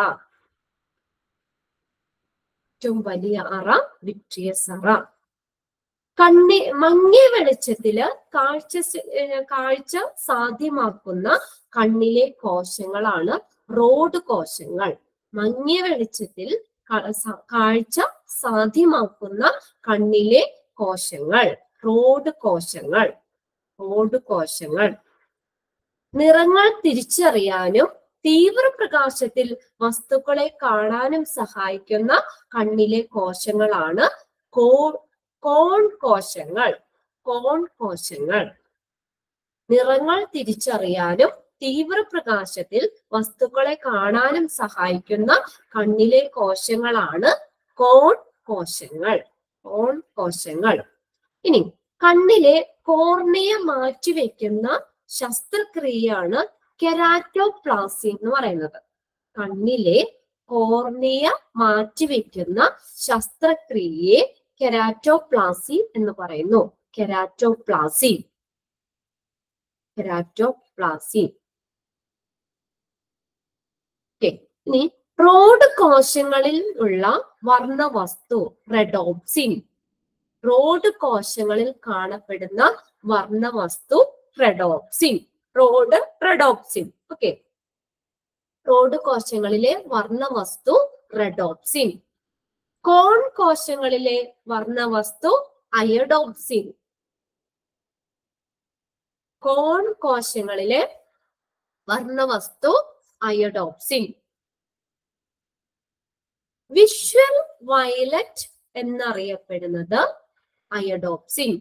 ഏറ്റവും വലിയ അറ വിട്രിയസ് അറ കണ്ണി മങ്ങിയ വെളിച്ചത്തില് കാഴ്ച സ- ഏർ കാഴ്ച സാധ്യമാക്കുന്ന കണ്ണിലെ കോശങ്ങളാണ് റോഡ് കോശങ്ങൾ മങ്ങിയ വെളിച്ചത്തിൽ ക- സ- കാഴ്ച സാധ്യമാക്കുന്ന കണ്ണിലെ കോശങ്ങൾ റോഡ് കോശങ്ങൾ റോഡ് കോശങ്ങൾ നിറങ്ങൾ തിരിച്ചറിയാനും തീവ്രപ്രകാശത്തിൽ വസ്തുക്കളെ കാണാനും സഹായിക്കുന്ന കണ്ണിലെ കോശങ്ങളാണ് കോ കോൺ കോശങ്ങൾ കോൺ കോശങ്ങൾ നിറങ്ങൾ തിരിച്ചറിയാനും തീവ്രപ്രകാശത്തിൽ വസ്തുക്കളെ കാണാനും സഹായിക്കുന്ന കണ്ണിലെ കോശങ്ങളാണ് കോൺ കോശങ്ങൾ കോൺ കോശങ്ങൾ ഇനി കണ്ണിലെ കോർണിയ മാറ്റിവെക്കുന്ന ശസ്ത്രക്രിയയാണ് കെരാറ്റോപ്ലാസി എന്ന് പറയുന്നത് കണ്ണിലെ കോർണിയ മാറ്റിവെക്കുന്ന ശസ്ത്രക്രിയയെ കെരാറ്റോപ്ലാസി എന്ന് പറയുന്നു കെരാറ്റോപ്ലാസി കെരാറ്റോപ്ലാസി ഓക്കെ ഇനി റോഡ് കോശങ്ങളിൽ ഉള്ള വർണ്ണവസ്തു റെഡോപ്സിൻ റോഡ് കോശങ്ങളിൽ കാണപ്പെടുന്ന വർണ്ണവസ്തു rhodopsin rod rhodopsin okay rod കോശങ്ങളിലെ വർണ്ണവസ്തു റെഡോപ്സിൻ കോൺ കോശങ്ങളിലെ വർണ്ണവസ്തു അയഡോപ്സിൻ കോൺ കോശങ്ങളിലെ വർണ്ണവസ്തു അയഡോപ്സിൻ വിഷ്വൽ വയലറ്റ് എന്നറിയപ്പെടുന്നത് iodopsin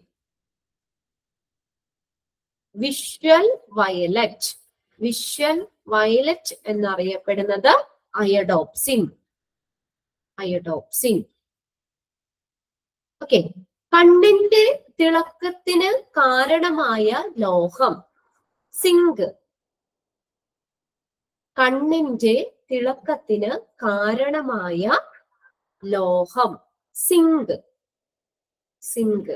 visual violet visual violet എന്നറിയപ്പെടുന്നത് അയഡോപ്സിൻ അയഡോപ്സിൻ ഓക്കെ കണ്ണിന്റെ തിളക്കത്തിന് കാരണമായ ലോഹം സിങ്ക് കണ്ണിന്റെ തിളക്കത്തിന് കാരണമായ ലോഹം സിങ്ക് സിങ്ക്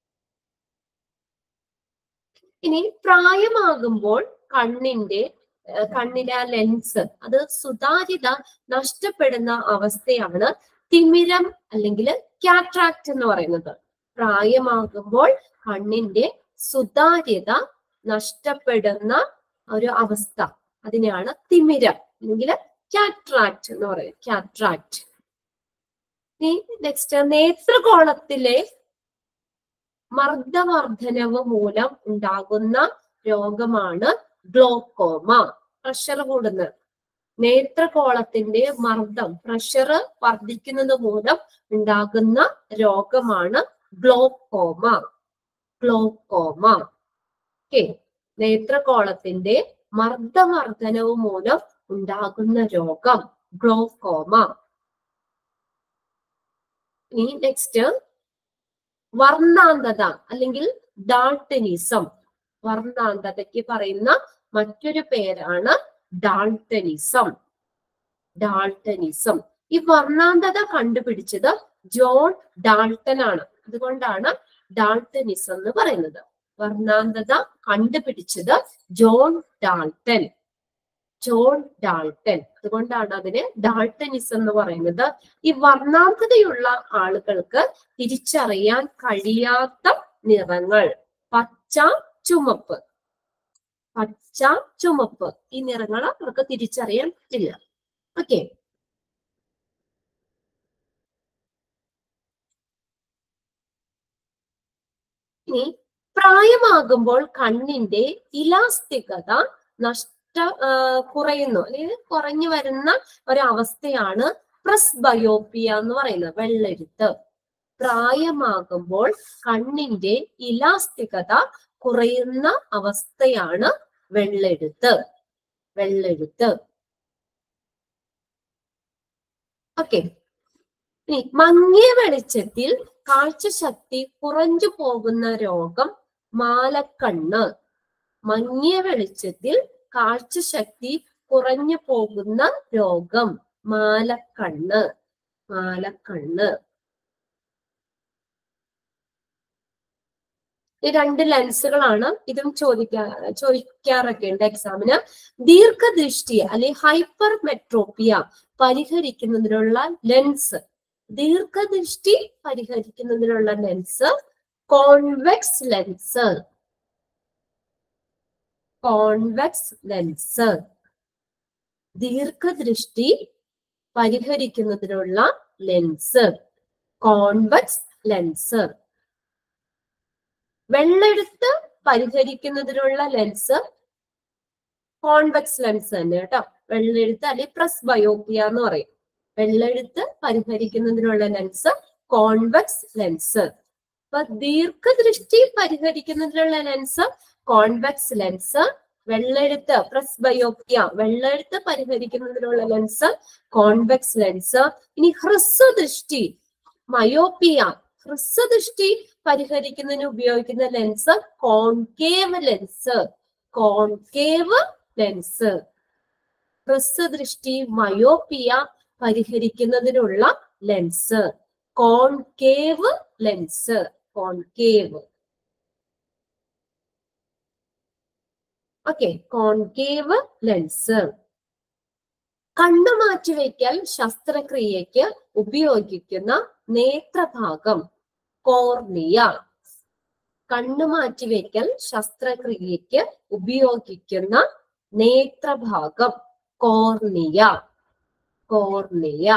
ഇനി പ്രായമാകുമ്പോൾ കണ്ണിന്റെ ഏർ കണ്ണിലെ ആ ലെൻസ് അത് സുതാര്യത നഷ്ടപ്പെടുന്ന അവസ്ഥയാണ് തിമിരം അല്ലെങ്കിൽ കാട്രാക്ട് എന്ന് പറയുന്നത് പ്രായമാകുമ്പോൾ കണ്ണിന്റെ സുതാര്യത നഷ്ടപ്പെടുന്ന ഒരു അവസ്ഥ അതിനെയാണ് തിമിരം അല്ലെങ്കിൽ കാട്രാക്ട് എന്ന് പറയും കാട്രാക്ട് ഇനി നെക്സ്റ്റ് നേത്രകോളത്തിലെ മർദ്ദവർദ്ധനവ് മൂലം ഉണ്ടാകുന്ന രോഗമാണ് ഗ്ലോക്കോമ പ്രഷർ കൂടുന്നത് നേത്രകോളത്തിന്റെ മർദ്ദം പ്രഷർ വർദ്ധിക്കുന്നത് മൂലം ഉണ്ടാകുന്ന രോഗമാണ് ഗ്ലോക്കോമ ഗ്ലോക്കോമ ഓക്കെ നേത്രകോളത്തിന്റെ മർദ്ദവർദ്ധനവ് മൂലം ഉണ്ടാകുന്ന രോഗം ഗ്ലോക്കോമ ഇനി നെക്സ്റ്റ് വർണ്ണാന്തത അല്ലെങ്കിൽ ഡാൾട്ടനിസം വർണ്ണാന്തതയ്ക്ക് പറയുന്ന മറ്റൊരു പേരാണ് ഡാൾട്ടനിസം ഡാൾട്ടനിസം ഈ വർണ്ണാന്തത കണ്ടുപിടിച്ചത് ജോൺ ഡാൾട്ടൻ ആണ് അതുകൊണ്ടാണ് ഡാൾട്ടനിസം എന്ന് പറയുന്നത് വർണ്ണാന്തത കണ്ടുപിടിച്ചത് ജോൺ ഡാൾട്ടൻ ജോൺ ഡാൾട്ടൻ അതുകൊണ്ടാണ് അതിന് ഡാൾട്ടനിസം എന്ന് പറയുന്നത് ഈ വർണ്ണാന്തതയുള്ള ആളുകൾക്ക് തിരിച്ചറിയാൻ കഴിയാത്ത നിറങ്ങൾ പച്ച ചുമപ്പ് പച്ച ചുമപ്പ് ഈ നിറങ്ങൾ അവർക്ക് തിരിച്ചറിയാൻ പറ്റില്ല ഓക്കെ ഇനി പ്രായമാകുമ്പോൾ കണ്ണിന്റെ ഇലാസ്തികത നഷ്ട ആ, കുറയുന്നു അല്ലെങ്കിൽ കുറഞ്ഞു വരുന്ന ഒരവസ്ഥയാണ് പ്രസ് ബയോപ്പിയ എന്ന് പറയുന്നത് വെള്ളെഴുത്ത് പ്രായമാകുമ്പോൾ കണ്ണിന്റെ ഇലാസ്തികത കുറയുന്ന അവസ്ഥയാണ് വെള്ളെഴുത്ത് വെള്ളെഴുത്ത് ഓക്കെ ഇനി മങ്ങിയ വെളിച്ചത്തിൽ കാഴ്ചശക്തി കുറഞ്ഞു പോകുന്ന രോഗം മാലക്കണ്ണ് മങ്ങിയ വെളിച്ചത്തിൽ കാഴ്ചശക്തി കുറഞ്ഞു പോകുന്ന രോഗം മാലക്കണ്ണ് മാലക്കണ്ണ് ഈ രണ്ട് ലെൻസുകളാണ് ഇതും ചോദിക്കാ ചോദിക്കാറൊക്കെ ഉണ്ട് എക്സാമിന് ദീർഘദൃഷ്ടി അല്ലെങ്കിൽ ഹൈപ്പർ മെട്രോപ്പിയ പരിഹരിക്കുന്നതിനുള്ള ലെൻസ് ദീർഘദൃഷ്ടി പരിഹരിക്കുന്നതിനുള്ള lens convex lens convex lens ദീർഘദൃഷ്ടി പരിഹരിക്കുന്നതിനുള്ള ലെൻസ് കോൺവെക്സ് ലെൻസ് വെള്ളെടുത്ത് പരിഹരിക്കുന്നതിനുള്ള ലെൻസ് കോൺവെക്സ് ലെൻസ് തന്നെ കേട്ടോ വെള്ളെഴുത്ത് അല്ലെങ്കിൽ പ്രസ് ബയോപ്പിയ എന്ന് പറയും വെള്ളെഴുത്ത് പരിഹരിക്കുന്നതിനുള്ള ലെൻസ് കോൺവെക്സ് ലെൻസ് അപ്പൊ ദീർഘദൃഷ്ടി പരിഹരിക്കുന്നതിനുള്ള ലെൻസ് കോൺവെക്സ് ലെൻസ് വെള്ളെഴുത്ത് പ്രസ് ബയോപ്പിയ വെള്ളെഴുത്ത് പരിഹരിക്കുന്നതിനുള്ള ലെൻസ് കോൺവെക്സ് ലെൻസ് ഇനി ഹ്രസ്വദൃഷ്ടി മയോപ്പിയ ഹ്രസ്വദൃഷ്ടി പരിഹരിക്കുന്നതിന് ഉപയോഗിക്കുന്ന lens concave lens concave lens ഹ്രസ്വദൃഷ്ടി മയോപ്പിയ പരിഹരിക്കുന്നതിനുള്ള lens concave lens concave okay concave lens കണ്ണു മാറ്റിവെക്കൽ ശസ്ത്രക്രിയയ്ക്ക് ഉപയോഗിക്കുന്ന നേത്രഭാഗം കോർണിയ കണ്ണു മാറ്റിവെക്കൽ ശസ്ത്രക്രിയയ്ക്ക് ഉപയോഗിക്കുന്ന നേത്രഭാഗം കോർണിയ കോർണിയ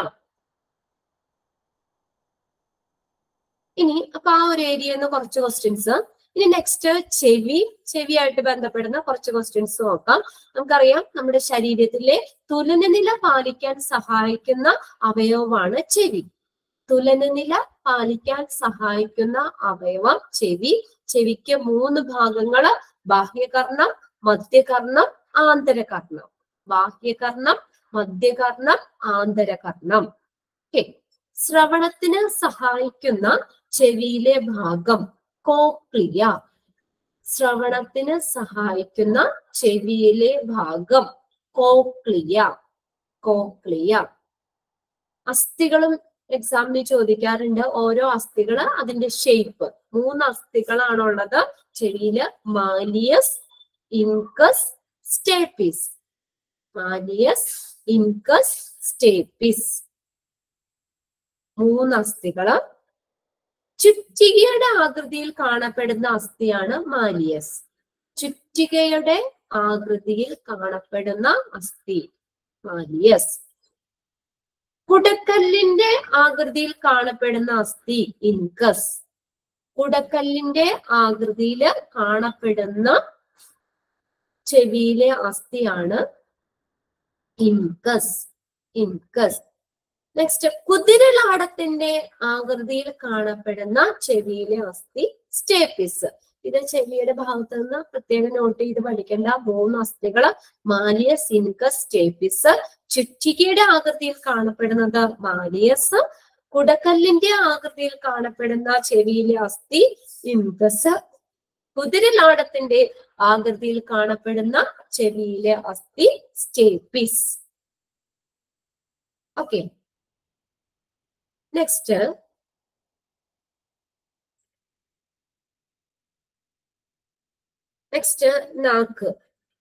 ഇനി അപ്പൊ ആ ഒരു ഏരിയന്ന് കുറച്ച് ക്വസ്റ്റ്യൻസ് ഇനി നെക്സ്റ്റ് ചെവി ചെവിയായിട്ട് ബന്ധപ്പെടുന്ന കുറച്ച് ക്വസ്റ്റ്യൻസ് നോക്കാം നമുക്കറിയാം നമ്മുടെ ശരീരത്തിലെ തുലനനില പാലിക്കാൻ സഹായിക്കുന്ന അവയവമാണ് ചെവി തുലനനില പാലിക്കാൻ സഹായിക്കുന്ന അവയവം ചെവി ചെവിക്ക് മൂന്ന് ഭാഗങ്ങള് ബാഹ്യകർണം മധ്യകർണം ആന്തരകർണം ബാഹ്യകർണം മധ്യകർണം ആന്തരകർണം ഓക്കെ ശ്രവണത്തിന് സഹായിക്കുന്ന ചെവിയിലെ ഭാഗം കോക്ലിയ ശ്രവണത്തിന് സഹായിക്കുന്ന ചെവിയിലെ ഭാഗം കോക്ലിയ കോക്ലിയ അസ്ഥികളും എക്സാമിന് ചോദിക്കാറുണ്ട് ഓരോ അസ്ഥികള് അതിന്റെ ഷേപ്പ് മൂന്ന് അസ്ഥികളാണുള്ളത് ചെവിയില് malleus incus stapes malleus incus stapes മൂന്ന് അസ്ഥികള് ചുറ്റികയുടെ ആകൃതിയിൽ കാണപ്പെടുന്ന അസ്ഥിയാണ് മാലിയസ് ചുറ്റികയുടെ ആകൃതിയിൽ കാണപ്പെടുന്ന അസ്ഥി മാലിയസ് കുടക്കല്ലിന്റെ ആകൃതിയിൽ കാണപ്പെടുന്ന അസ്ഥി ഇൻകസ് കുടക്കല്ലിന്റെ ആകൃതിയിൽ കാണപ്പെടുന്ന ചെവിയിലെ അസ്ഥിയാണ് ഇൻകസ് ഇൻകസ് നെക്സ്റ്റ് കുതിരലാടത്തിന്റെ ആകൃതിയിൽ കാണപ്പെടുന്ന ചെവിയിലെ അസ്ഥി സ്റ്റേപ്പിസ് ഇത് ചെവിയുടെ ഭാഗത്ത് നിന്ന് പ്രത്യേകം നോട്ട് ചെയ്ത് പഠിക്കേണ്ട മൂന്ന് അസ്ഥികള് മാലിയസ് ഇൻകസ് സ്റ്റേപ്പിസ് ചുറ്റികയുടെ ആകൃതിയിൽ കാണപ്പെടുന്നത് മാലിയസ് കുടക്കല്ലിന്റെ ആകൃതിയിൽ കാണപ്പെടുന്ന ചെവിയിലെ അസ്ഥി ഇൻകസ് കുതിരലാടത്തിന്റെ ആകൃതിയിൽ കാണപ്പെടുന്ന ചെവിയിലെ അസ്ഥി സ്റ്റേപ്പിസ് ഓക്കെ നെക്സ്റ്റ് നെക്സ്റ്റ് നാക്ക്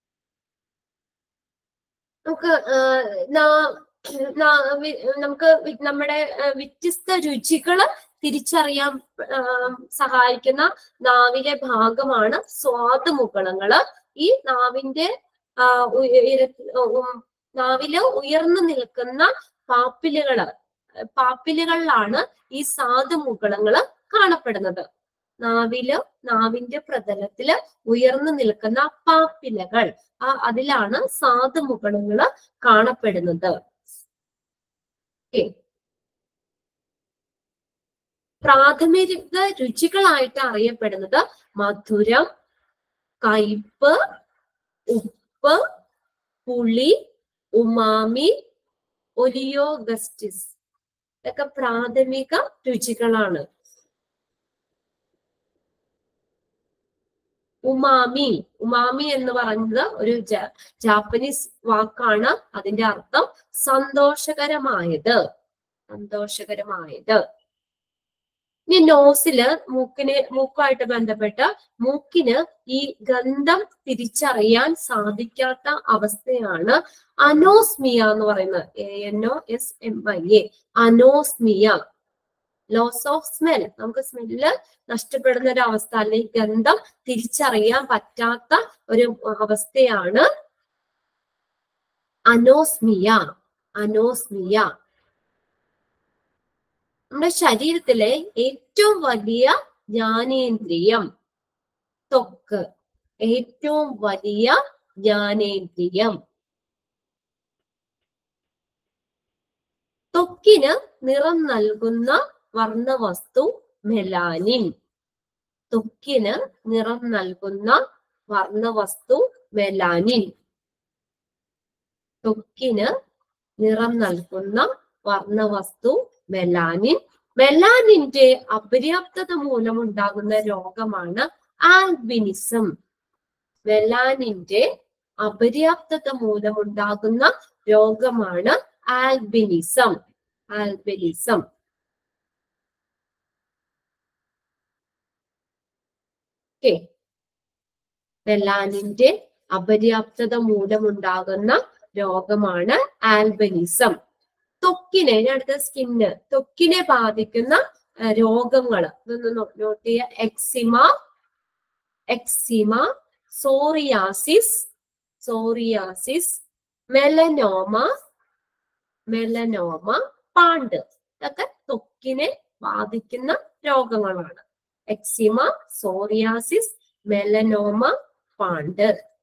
നമുക്ക് നാ- നാ- വി- നമുക്ക് വി- നമ്മുടെ ആ, വ്യത്യസ്ത രുചികള് തിരിച്ചറിയാൻ ആ, സഹായിക്കുന്ന നാവിലെ ഭാഗമാണ് സ്വാദുമുകളങ്ങള് ഈ നാവിന്റെ ആ, ഉയര- ഉം, നാവില് ഉയർന്നു നിൽക്കുന്ന പാപ്പിലുകള് പാപ്പിലുകളിലാണ് ഈ സാധുമുകളങ്ങള് കാണപ്പെടുന്നത് നാവില് നാവിന്റെ പ്രതലത്തില് ഉയർന്നു നിൽക്കുന്ന പാപ്പിലകൾ ആ അതിലാണ് സാധുമുകളങ്ങള് കാണപ്പെടുന്നത് Okay. പ്രാഥമിക രുചികളായിട്ട് അറിയപ്പെടുന്നത് മധുരം കയ്പ് ഉപ്പ് പുളി ഉമാമി ഒലിയോഗസ്റ്റിസ് ഇതൊക്കെ പ്രാഥമിക രുചികളാണ് ഉമാമി ഉമാമി എന്ന് പറയുന്നത് ഒരു ജ- ജാപ്പനീസ് വാക്കാണ് അതിന്റെ അർത്ഥം സന്തോഷകരമായത് സന്തോഷകരമായത് ഇനി നോസില് മൂക്കിന് മൂക്കുമായിട്ട് ബന്ധപ്പെട്ട് മൂക്കിന് ഈ ഗന്ധം തിരിച്ചറിയാൻ സാധിക്കാത്ത അവസ്ഥയാണ് അനോസ്മിയ എന്ന് പറയുന്നത് A N O S M I A anosmia loss of smell നമുക്ക് സ്മെല്ല് നഷ്ടപ്പെടുന്ന ഒരു അവസ്ഥ അല്ലെങ്കിൽ ഗന്ധം തിരിച്ചറിയാൻ പറ്റാത്ത ഒരു അവസ്ഥയാണ് അനോസ്മിയ അനോസ്മിയ നമ്മുടെ ശരീരത്തിലെ ഏറ്റവും വലിയ ജ്ഞാനേന്ദ്രിയം ത്വക്ക് ഏറ്റവും വലിയ ജ്ഞാനേന്ദ്രിയം ത്വക്കിന് നിറം നൽകുന്ന വർണ്ണവസ്തു മെലാനിൻ ത്വക്കിന് നിറം നൽകുന്ന വർണ്ണവസ്തു മെലാനിൻ ത്വക്കിന് നിറം നൽകുന്ന വർണ്ണവസ്തു മെലാനിൻ മെലാനിന്റെ അപര്യാപ്തത മൂലമുണ്ടാകുന്ന രോഗമാണ് ആൽബിനിസം മെലാനിന്റെ അപര്യാപ്തത മൂലമുണ്ടാകുന്ന രോഗമാണ് ആൽബിനിസം ആൽബിനിസം ഓക്കെ മെലാനിന്റെ അപര്യാപ്തത മൂലമുണ്ടാകുന്ന രോഗമാണ് ആൽബനിസം ത്വക്കിനെ ഇനി അടുത്ത സ്കിന്ന് ത്വക്കിനെ ബാധിക്കുന്ന രോഗങ്ങൾ ഇതൊന്ന് നോട്ട് ചെയ്യുക eczema eczema psoriasis psoriasis melanoma melanoma പാണ്ട് ഇതൊക്കെ ത്വക്കിനെ ബാധിക്കുന്ന രോഗങ്ങളാണ് എക്സിമ സോറിയാസിസ് മെലനോമ പാണ്ട്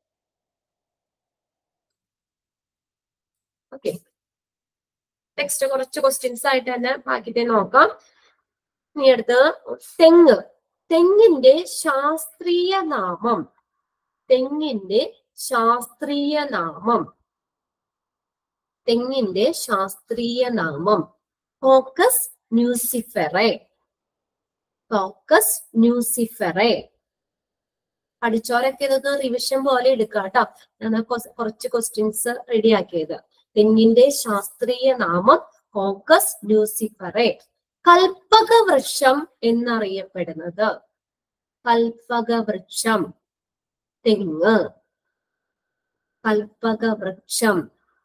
ഓക്കെ നെക്സ്റ്റ് കുറച്ച് ക്വസ്റ്റ്യൻസ് ആയിട്ട് തന്നെ ബാക്കിത്തെ നോക്കാം ഇനി അടുത്ത് തെങ്ങ് തെങ്ങിന്റെ ശാസ്ത്രീയ നാമം തെങ്ങിന്റെ ശാസ്ത്രീയ നാമം തെങ്ങിന്റെ ശാസ്ത്രീയ നാമം കോക്കസ് ന്യൂസിഫെറെ കോക്കസ് ന്യൂസിഫെറെ പഠിച്ചോരൊക്കെ ഇതൊന്ന് റിവിഷൻ പോലെ എടുക്കുക കേട്ടോ ഞാൻ കുറച്ച് ക്വസ്റ്റ്യൻസ് റെഡിയാക്കിയത് തെങ്ങിന്റെ ശാസ്ത്രീയ നാമം കോക്കസ് ന്യൂസിഫറെ കൽപ്പക വൃക്ഷം എന്നറിയപ്പെടുന്നത് കൽപ്പക വൃക്ഷം തെങ്ങ് കൽപ്പക വൃക്ഷം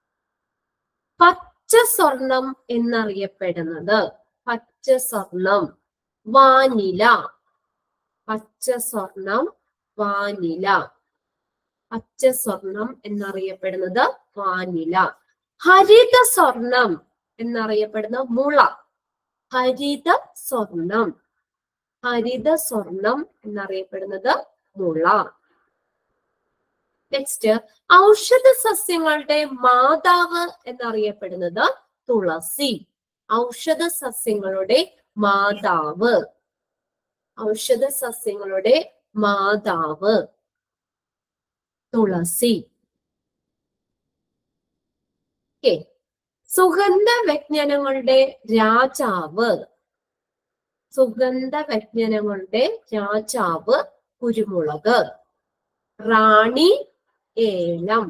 പച്ച സ്വർണം എന്നറിയപ്പെടുന്നത് പച്ച സ്വർണം വാനില പച്ച സ്വർണം വാനില പച്ച സ്വർണം എന്നറിയപ്പെടുന്നത് വാനില ഹരിത സ്വർണം എന്നറിയപ്പെടുന്ന മുള ഹരിത സ്വർണം ഹരിത സ്വർണം എന്നറിയപ്പെടുന്നത് മുള നെക്സ്റ്റ് ഔഷധ സസ്യങ്ങളുടെ മാതാവ് എന്നറിയപ്പെടുന്നത് തുളസി ഔഷധ സസ്യങ്ങളുടെ മാതാവ് ഔഷധ സസ്യങ്ങളുടെ മാതാവ് തുളസി ഓക്കെ സുഗന്ധ വ്യജ്ഞനങ്ങളുടെ രാജാവ് സുഗന്ധ വ്യജ്ഞനങ്ങളുടെ രാജാവ് കുരുമുളക് റാണി ഏലം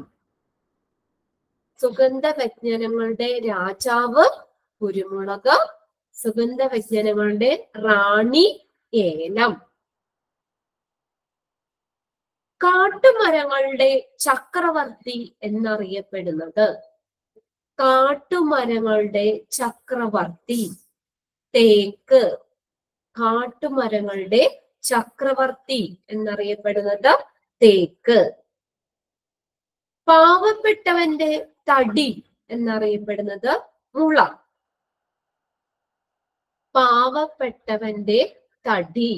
സുഗന്ധ വ്യജ്ഞനങ്ങളുടെ രാജാവ് കുരുമുളക് സുഗന്ധ വ്യജ്ഞനങ്ങളുടെ റാണി ഏലം കാട്ടുമരങ്ങളുടെ ചക്രവർത്തി എന്നറിയപ്പെടുന്നത് കാട്ടുമരങ്ങളുടെ ചക്രവർത്തി തേക്ക് കാട്ടുമരങ്ങളുടെ ചക്രവർത്തി എന്നറിയപ്പെടുന്നത് തേക്ക് പാവപ്പെട്ടവന്റെ തടി എന്നറിയപ്പെടുന്നത് മുള പാവപ്പെട്ടവന്റെ തടി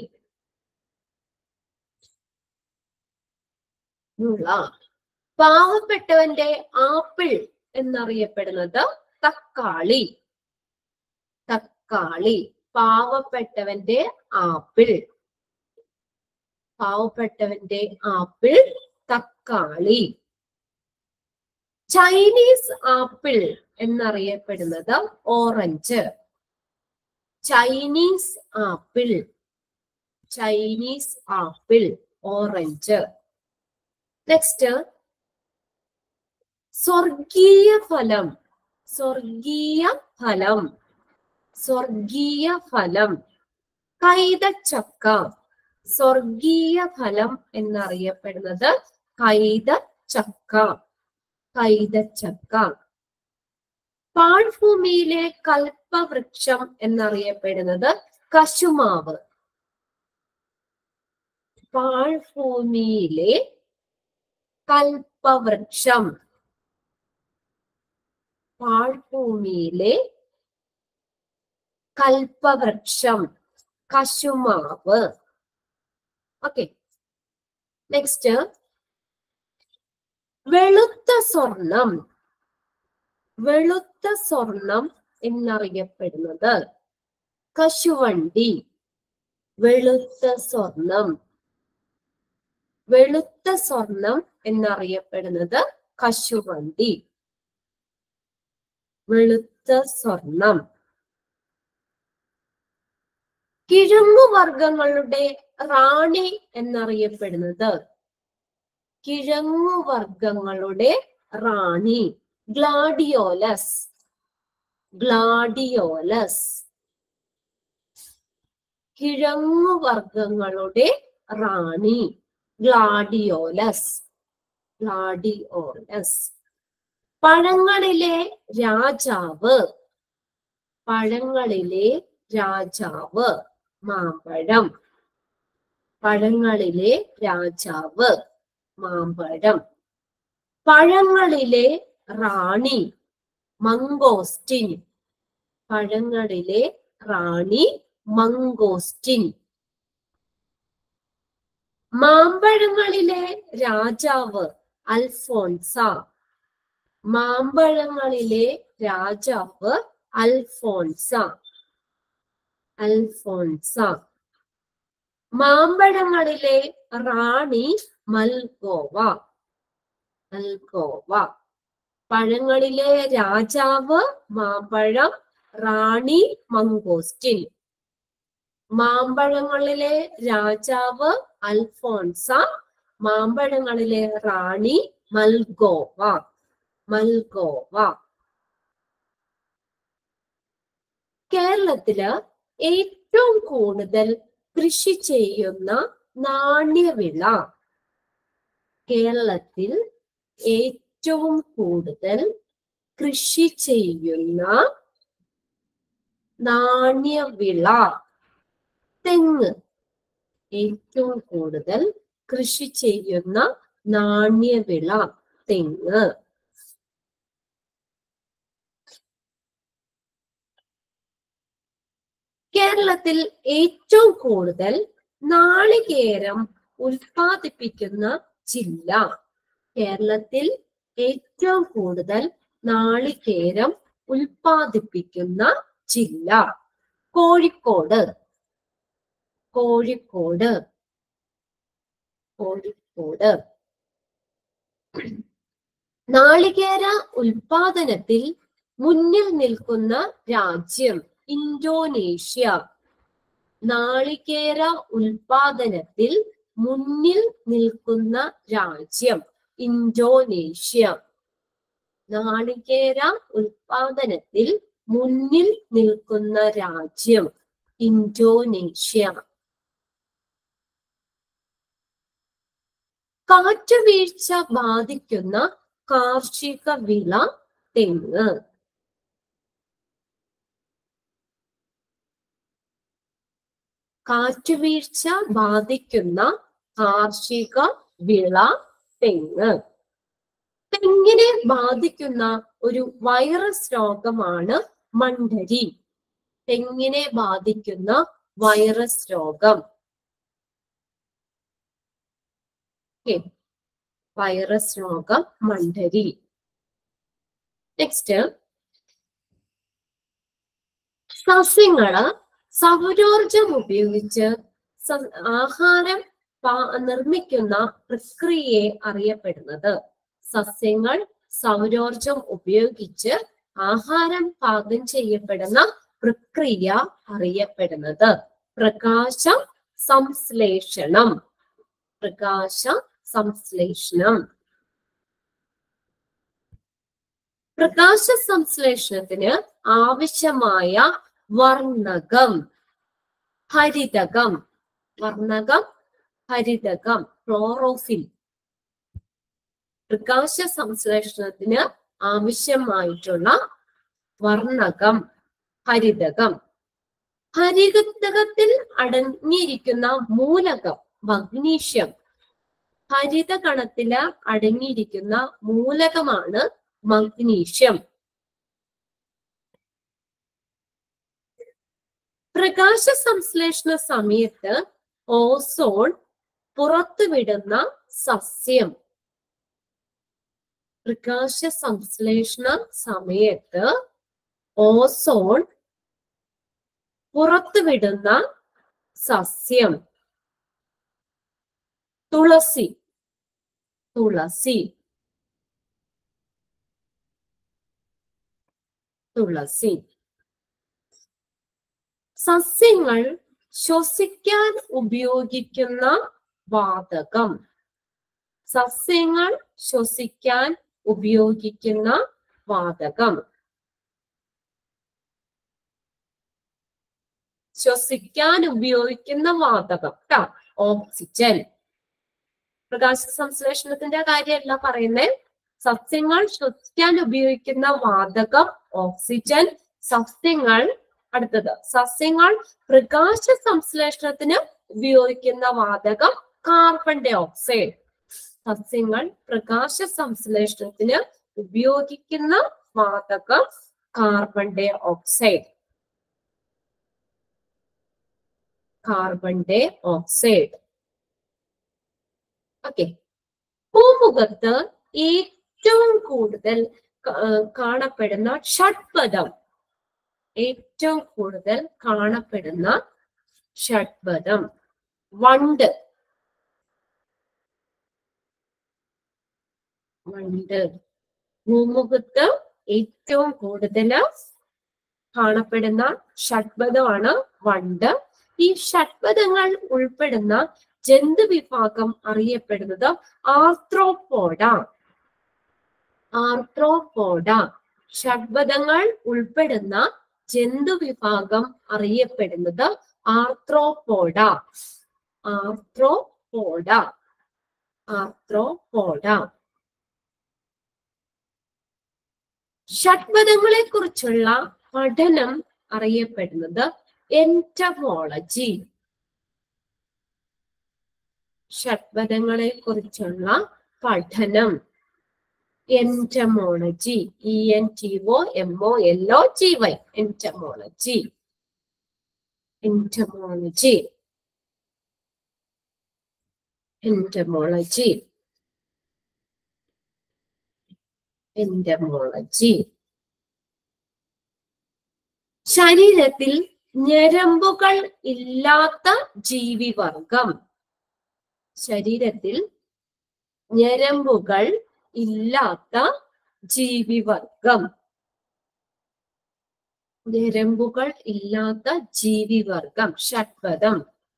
മുള പാവപ്പെട്ടവന്റെ ആപ്പിൾ എന്നറിയപ്പെടുന്നത് തക്കാളി തക്കാളി പാവപ്പെട്ടവന്റെ ആപ്പിൾ പാവപ്പെട്ടവന്റെ ആപ്പിൾ തക്കാളി ചൈനീസ് ആപ്പിൾ എന്നറിയപ്പെടുന്നത് orange Chinese apple Chinese apple orange next സ്വർഗീയ ഫലം സ്വർഗീയ ഫലം സ്വർഗീയ ഫലം കൈതച്ചക്ക സ്വർഗീയ ഫലം എന്നറിയപ്പെടുന്നത് കൈതച്ചക്ക കൈതച്ചക്ക പാഴ്ഭൂമിയിലെ കൽപ്പവൃക്ഷം എന്നറിയപ്പെടുന്നത് കശുമാവ് പാഴ്ഭൂമിയിലെ കൽപ്പവൃക്ഷം പാഴ്ഭൂമിയിലെ കൽപ്പവൃക്ഷം കശുമാവ് ഓക്കെ നെക്സ്റ്റ് വെളുത്ത സ്വർണം വെളുത്ത സ്വർണം എന്നറിയപ്പെടുന്നത് കശുവണ്ടി വെളുത്ത സ്വർണം വെളുത്ത സ്വർണം എന്നറിയപ്പെടുന്നത് കശുവണ്ടി വെളുത്ത സ്വർണം കിഴങ്ങുവർഗങ്ങളുടെ റാണി എന്നറിയപ്പെടുന്നത് കിഴങ്ങുവർഗങ്ങളുടെ റാണി ഗ്ലാഡിയോലസ് ഗ്ലാഡിയോലസ് കിഴങ്ങുവർഗങ്ങളുടെ റാണി ഗ്ലാഡിയോലസ് ഗ്ലാഡിയോലസ് പഴങ്ങളിലെ രാജാവ് പഴങ്ങളിലെ രാജാവ് മാമ്പഴം പഴങ്ങളിലെ രാജാവ് മാമ്പഴം പഴങ്ങളിലെ റാണി മംഗോസ്റ്റിൻ പഴങ്ങളിലെ റാണി മംഗോസ്റ്റിൻ മാമ്പഴങ്ങളിലെ രാജാവ് അൽഫോൺസ മാമ്പഴങ്ങളിലെ രാജാവ് അൽഫോൺസ അൽഫോൺസ മാമ്പഴങ്ങളിലെ റാണി മൽഗോവ മൽഗോവ പഴങ്ങളിലെ രാജാവ് മാമ്പഴം റാണി മംഗോസ്റ്റിൻ മാമ്പഴങ്ങളിലെ രാജാവ് അൽഫോൺസ മാമ്പഴങ്ങളിലെ റാണി മൽഗോവ മൽഗോവ കേരളത്തില് ഏറ്റവും കൂടുതൽ കൃഷി ചെയ്യുന്ന നാണ്യവിള കേരളത്തിൽ ഏറ്റവും കൂടുതൽ കൃഷി ചെയ്യുന്ന നാണ്യവിള തെങ്ങ് ഏറ്റവും കൂടുതൽ കൃഷി ചെയ്യുന്ന നാണ്യവിള തെങ്ങ് കേരളത്തിൽ ഏറ്റവും കൂടുതൽ നാളികേരം ഉൽപ്പാദിപ്പിക്കുന്ന ജില്ല കേരളത്തിൽ ഏറ്റവും കൂടുതൽ നാളികേരം ഉൽപ്പാദിപ്പിക്കുന്ന ജില്ല കോഴിക്കോട് കോഴിക്കോട് കോഴിക്കോട് നാളികേര ഉൽപാദനത്തിൽ മുന്നിൽ നിൽക്കുന്ന രാജ്യം ഇന്തോനേഷ്യ നാളികേര ഉൽപാദനത്തിൽ മുന്നിൽ നിൽക്കുന്ന രാജ്യം ഇന്തോനേഷ്യ നാളികേര ഉൽപാദനത്തിൽ മുന്നിൽ നിൽക്കുന്ന രാജ്യം ഇന്തോനേഷ്യ കാറ്റുവീഴ്ച ബാധിക്കുന്ന കാർഷിക വിള തെങ്ങ് കാറ്റുവീഴ്ച ബാധിക്കുന്ന കാർഷിക വിള തെങ്ങ് തെങ്ങിനെ ബാധിക്കുന്ന ഒരു വൈറസ് രോഗമാണ് മണ്ഡരി തെങ്ങിനെ ബാധിക്കുന്ന വൈറസ് രോഗം Okay. വൈറസ് രോഗം മണ്ഡരി നെക്സ്റ്റ് സസ്യങ്ങള് സൗരോർജം ഉപയോഗിച്ച് സ- ആഹാരം പാ- നിർമ്മിക്കുന്ന പ്രക്രിയയെ അറിയപ്പെടുന്നത് സസ്യങ്ങൾ സൗരോർജം ഉപയോഗിച്ച് ആഹാരം പാകം ചെയ്യപ്പെടുന്ന പ്രക്രിയ അറിയപ്പെടുന്നത് പ്രകാശ സംശ്ലേഷണം പ്രകാശ സംശ്ലേഷണം പ്രകാശ സംശ്ലേഷണത്തിന് ആവശ്യമായ വർണ്ണകം ഹരിതകം വർണ്ണകം ഹരിതകം ക്ലോറോഫിൽ പ്രകാശ സംശ്ലേഷണത്തിന് ആവശ്യമായിട്ടുള്ള വർണ്ണകം ഹരിതകം ഹരിതകത്തിൽ അടങ്ങിയിരിക്കുന്ന മൂലകം മഗ്നീഷ്യം ഹരിതകണത്തില് അടങ്ങിയിരിക്കുന്ന മൂലകമാണ് മഗ്നീഷ്യം പ്രകാശ സംശ്ലേഷണ സമയത്ത് ഓസോൺ പുറത്തുവിടുന്ന സസ്യം പ്രകാശ സംശ്ലേഷണ സമയത്ത് ഓസോൺ പുറത്തുവിടുന്ന സസ്യം തുളസി തുളസി തുളസി സസ്യങ്ങൾ ശ്വസിക്കാൻ ഉപയോഗിക്കുന്ന വാതകം സസ്യങ്ങൾ ശ്വസിക്കാൻ ഉപയോഗിക്കുന്ന വാതകം ശ്വസിക്കാൻ ഉപയോഗിക്കുന്ന വാതകം ട്ടാ ഓക്സിജൻ പ്രകാശ സംശ്ലേഷണത്തിന്റെ കാര്യമല്ല പറയുന്നേ സസ്യങ്ങൾ ശ്വസിക്കാൻ ഉപയോഗിക്കുന്ന വാതകം ഓക്സിജൻ സസ്യങ്ങൾ അടുത്തത് സസ്യങ്ങൾ പ്രകാശ സംശ്ലേഷണത്തിന് ഉപയോഗിക്കുന്ന വാതകം കാർബൺ ഡൈ ഓക്സൈഡ് സസ്യങ്ങൾ പ്രകാശ സംശ്ലേഷണത്തിന് ഉപയോഗിക്കുന്ന വാതകം carbon dioxide carbon dioxide okay ഭൂമുഖത്ത് ഏറ്റവും കൂടുതൽ ക- ആ, കാണപ്പെടുന്ന ഷഡ്പദം ഏറ്റവും കൂടുതൽ കാണപ്പെടുന്ന ഷഡ്പദം വണ്ട് വണ്ട് ഭൂമുഖത്ത് ഏറ്റവും കൂടുതൽ കാണപ്പെടുന്ന ഷഡ്പദമാണ് വണ്ട് ഈ ഷഡ്പദങ്ങൾ ഉൾപ്പെടുന്ന ജന്തുവിഭാഗം അറിയപ്പെടുന്നത് ആർത്രോപോഡ ആർത്രോപോഡ ഷഡ്പദങ്ങൾ ഉൾപ്പെടുന്ന ജന്തുവിഭാഗം അറിയപ്പെടുന്നത് ആർത്രോപോഡ ആർത്രോപോഡ ആർത്രോപോഡ ഷഡ്പദങ്ങളെ കുറിച്ചുള്ള പഠനം അറിയപ്പെടുന്നത് എൻറ്റമോളജി ഷഡ്പദങ്ങളെ കുറിച്ചുള്ള പഠനം entomology E N T O M O L O G Y entomology entomology entomology entomology ശരീരത്തിൽ ഞരമ്പുകൾ ഇല്ലാത്ത ജീവിവർഗം ശരീരത്തിൽ ഞരമ്പുകൾ ഇല്ലാത്ത ജീവിവർഗം ഞരമ്പുകൾ ഇല്ലാത്ത ജീവിവർഗം ഷഡ്പദം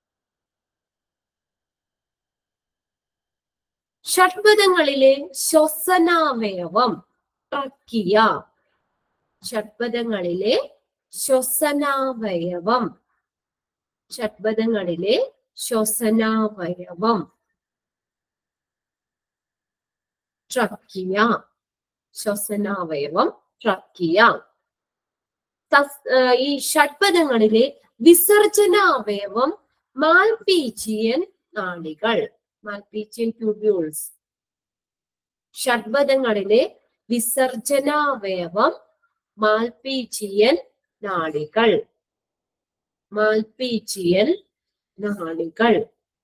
ഷഡ്പദങ്ങളിലെ ശ്വസനാവയവം ട്രക്കിയ ഷഡ്പദങ്ങളിലെ ശ്വസനാവയവം ഷഡ്പദങ്ങളിലെ ശ്വസനാവയവം ട്രക്കിയ ശ്വസനാവയവം ട്രക്കിയ സസ്- ആ, ഈ ഷഡ്പദങ്ങളിലെ വിസർജനാവയവം മാൽപീജിയൻ നാളികൾ മാൽപീജിയൻ ട്യൂബ്യൂൾസ് ഷഡ്പദങ്ങളിലെ വിസർജനാവയവം മാൽപീജിയൻ നാളികൾ മാൽപീജിയൻ നാളികൾ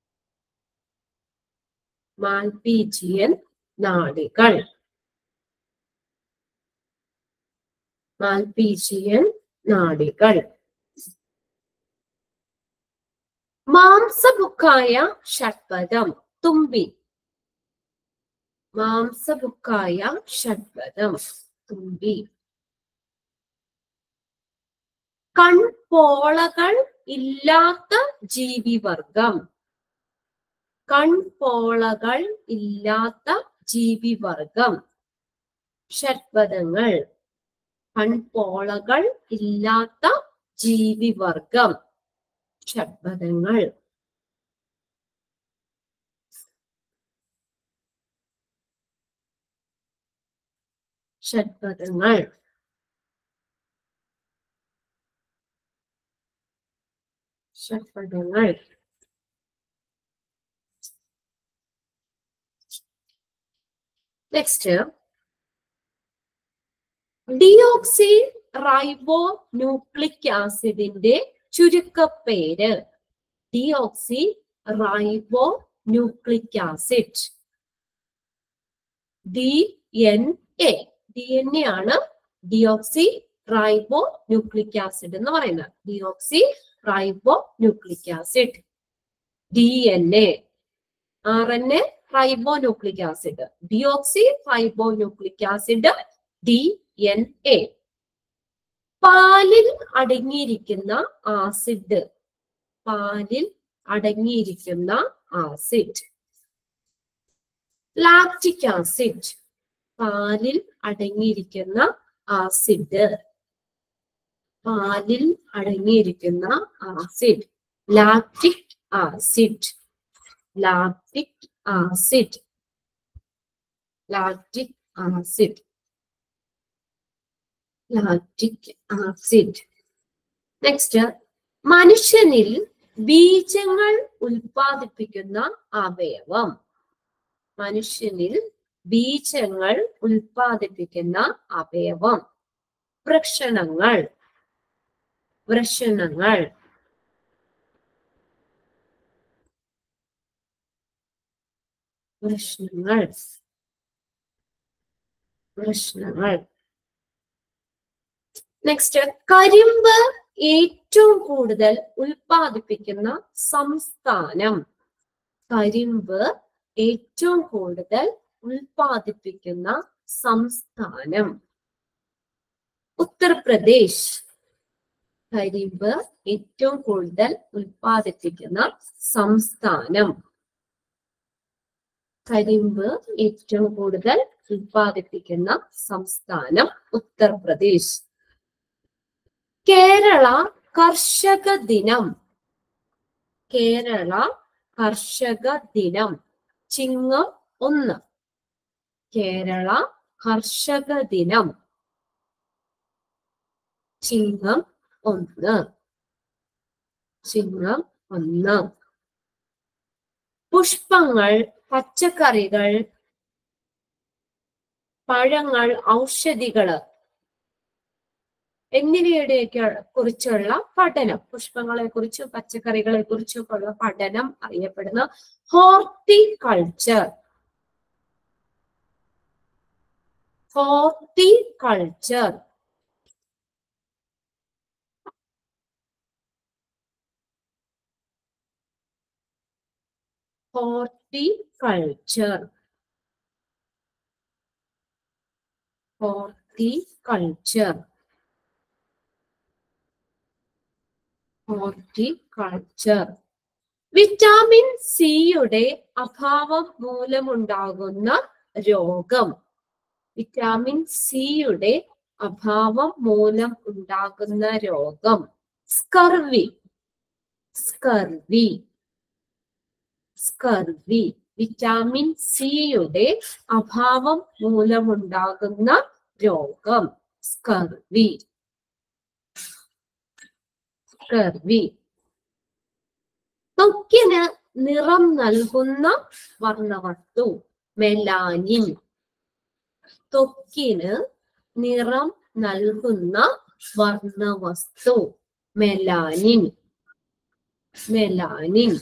മാൽപീജിയൻ നാളികൾ മാൽപീജിയൻ നാളികൾ മാംസബുക്കായ ഷഡ്പദം തുമ്പി മാംസബുക്കായ ഷഡ്പദം തുമ്പി കൺപോളകൾ ഇല്ലാത്ത ജീവിവർഗം കൺപോളകൾ ഇല്ലാത്ത ജീവിവർഗം ഷഡ്പദങ്ങൾ കൺപോളകൾ ഇല്ലാത്ത ജീവിവർഗം ഷഡ്പദങ്ങൾ ഷഡ്പദങ്ങൾ ഷഡ്പദങ്ങൾ നെക്സ്റ്റ് ഡിയോക്സി റൈബോ ന്യൂക്ലിക് ആസിഡിന്റെ ചുരുക്കപ്പേര് റൈബോ nucleic acid D N A D N A ആണ് ഡിയോക്സി റൈബോ ന്യൂക്ലിക് ആസിഡ് എന്ന് പറയുന്നത് റൈബോ nucleic acid D N A R N A റൈബോ nucleic acid റൈബോ nucleic acid D N A പാലിൽ അടങ്ങിയിരിക്കുന്ന acid പാലിൽ അടങ്ങിയിരിക്കുന്ന acid lactic acid പാലിൽ അടങ്ങിയിരിക്കുന്ന acid പാലിൽ അടങ്ങിയിരിക്കുന്ന acid lactic acid lactic acid lactic acid lactic acid next മനുഷ്യനിൽ ബീജങ്ങൾ ഉൽപ്പാദിപ്പിക്കുന്ന അവയവം മനുഷ്യനിൽ ബീജങ്ങൾ ഉൽപ്പാദിപ്പിക്കുന്ന അവയവം വൃഷണങ്ങൾ വൃഷണങ്ങൾ വൃഷണങ്ങൾ വൃഷണങ്ങൾ നെക്സ്റ്റ് കരിമ്പ് ഏറ്റവും കൂടുതൽ ഉൽപ്പാദിപ്പിക്കുന്ന സംസ്ഥാനം കരിമ്പ് ഏറ്റവും കൂടുതൽ ഉൽപ്പാദിപ്പിക്കുന്ന സംസ്ഥാനം ഉത്തർപ്രദേശ് കരിമ്പ് ഏറ്റവും കൂടുതൽ ഉൽപ്പാദിപ്പിക്കുന്ന സംസ്ഥാനം കരിമ്പ് ഏറ്റവും കൂടുതൽ ഉൽപ്പാദിപ്പിക്കുന്ന സംസ്ഥാനം ഉത്തർപ്രദേശ് കേരള കർഷക ദിനം കേരള കർഷക ദിനം ചിങ്ങം ഒന്ന് കേരള കർഷക ദിനം ചിങ്ങം ഒന്ന് ചിങ്ങം ഒന്ന് പുഷ്പങ്ങൾ പച്ചക്കറികൾ പഴങ്ങൾ ഔഷധികള് എന്നിവയുടെയൊക്കെ കുറിച്ചുള്ള പഠനം പുഷ്പങ്ങളെ കുറിച്ചും പച്ചക്കറികളെ കുറിച്ചും ഉള്ള പഠനം അറിയപ്പെടുന്ന horticulture horticulture horticulture horticulture horticulture vitamin സിയുടെ അഭാവം മൂലമുണ്ടാകുന്ന രോഗം വിറ്റാമിൻ സിയുടെ അഭാവം മൂലം ഉണ്ടാകുന്ന രോഗം സ്കർവി സ്കർവി സ്കർവി വിറ്റാമിൻ സിയുടെ അഭാവം മൂലമുണ്ടാകുന്ന രോഗം സ്കർവി സ്കർവി ത്വക്കിന് നിറം നൽകുന്ന വർണ്ണവസ്തു മെലാനിൻ ത്വക്കിന് നിറം നൽകുന്ന വർണ്ണവസ്തു melanin melanin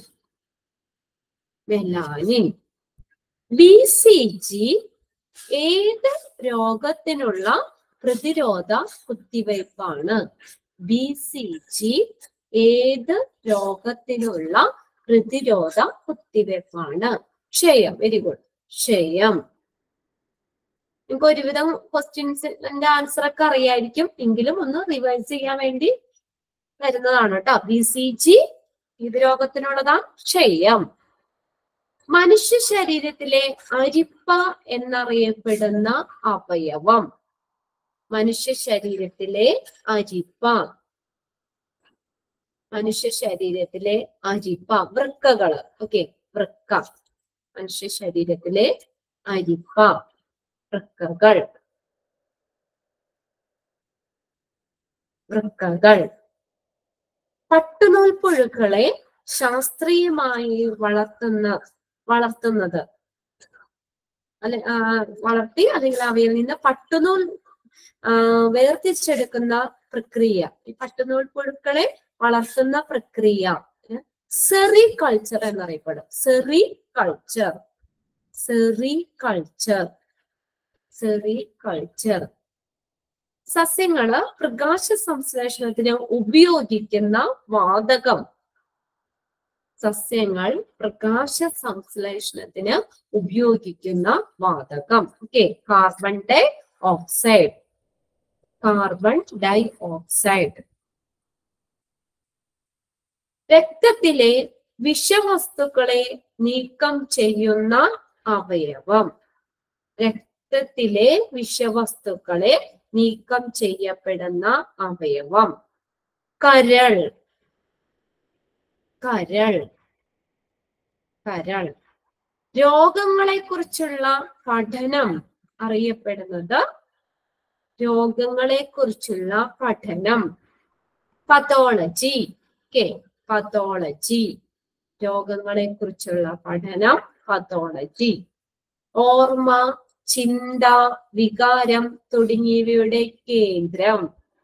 melanin B C G ഏത് രോഗത്തിനുള്ള പ്രതിരോധ കുത്തിവയ്പ്പാണ് ബി സി ജി ഏത് രോഗത്തിനുള്ള പ്രതിരോധ കുത്തിവയ്പ്പാണ് ക്ഷയം വെരി ഗുഡ് ക്ഷയം നിങ്ങൾക്ക് ഒരുവിധം ക്വസ്റ്റ്യൻസിന്റെ ആൻസർ ഒക്കെ അറിയായിരിക്കും എങ്കിലും ഒന്ന് റിവൈസ് ചെയ്യാൻ വേണ്ടി വരുന്നതാണ് കേട്ടോ ബി സി ജി ഇത് രോഗത്തിനുള്ളതാ ക്ഷയം മനുഷ്യ ശരീരത്തിലെ അരിപ്പ എന്നറിയപ്പെടുന്ന അവയവം മനുഷ്യ ശരീരത്തിലെ അരിപ്പ മനുഷ്യ ശരീരത്തിലെ അരിപ്പ വൃക്കകള് ഓക്കെ വൃക്ക മനുഷ്യ ശരീരത്തിലെ അരിപ്പ വൃക്കകൾ വൃക്കകൾ പട്ടുനൂൽ പുഴുക്കളെ ശാസ്ത്രീയമായി വളർത്തുന്ന വളർത്തുന്നത് അല്ലെ ആ, വളർത്തി അല്ലെങ്കിൽ അവയിൽ നിന്ന് പട്ടുനൂൽ ആ, വേർതിരിച്ചെടുക്കുന്ന പ്രക്രിയ ഈ പട്ടുനൂൽ പുഴുക്കളെ വളർത്തുന്ന പ്രക്രിയ സെറി കൾച്ചർ എന്നറിയപ്പെടും sericulture sericulture sericulture സസ്യങ്ങള് പ്രകാശ സംശ്ലേഷണത്തിന് ഉപയോഗിക്കുന്ന വാതകം സസ്യങ്ങൾ പ്രകാശ സംശ്ലേഷണത്തിന് ഉപയോഗിക്കുന്ന വാതകം okay carbon dioxide carbon dioxide രക്തത്തിലെ വിഷവസ്തുക്കളെ നീക്കം ചെയ്യുന്ന അവയവം രക്തത്തിലെ വിഷവസ്തുക്കളെ നീക്കം ചെയ്യപ്പെടുന്ന അവയവം കരൾ കരൾ കരൾ രോഗങ്ങളെ കുറിച്ചുള്ള പഠനം അറിയപ്പെടുന്നത് രോഗങ്ങളെ കുറിച്ചുള്ള പഠനം പതോളജി ഓക്കെ പതോളജി രോഗങ്ങളെ കുറിച്ചുള്ള പഠനം പതോളജി ഓർമ്മ ചിന്ത വികാരം തുടങ്ങിയവയുടെ കേന്ദ്രം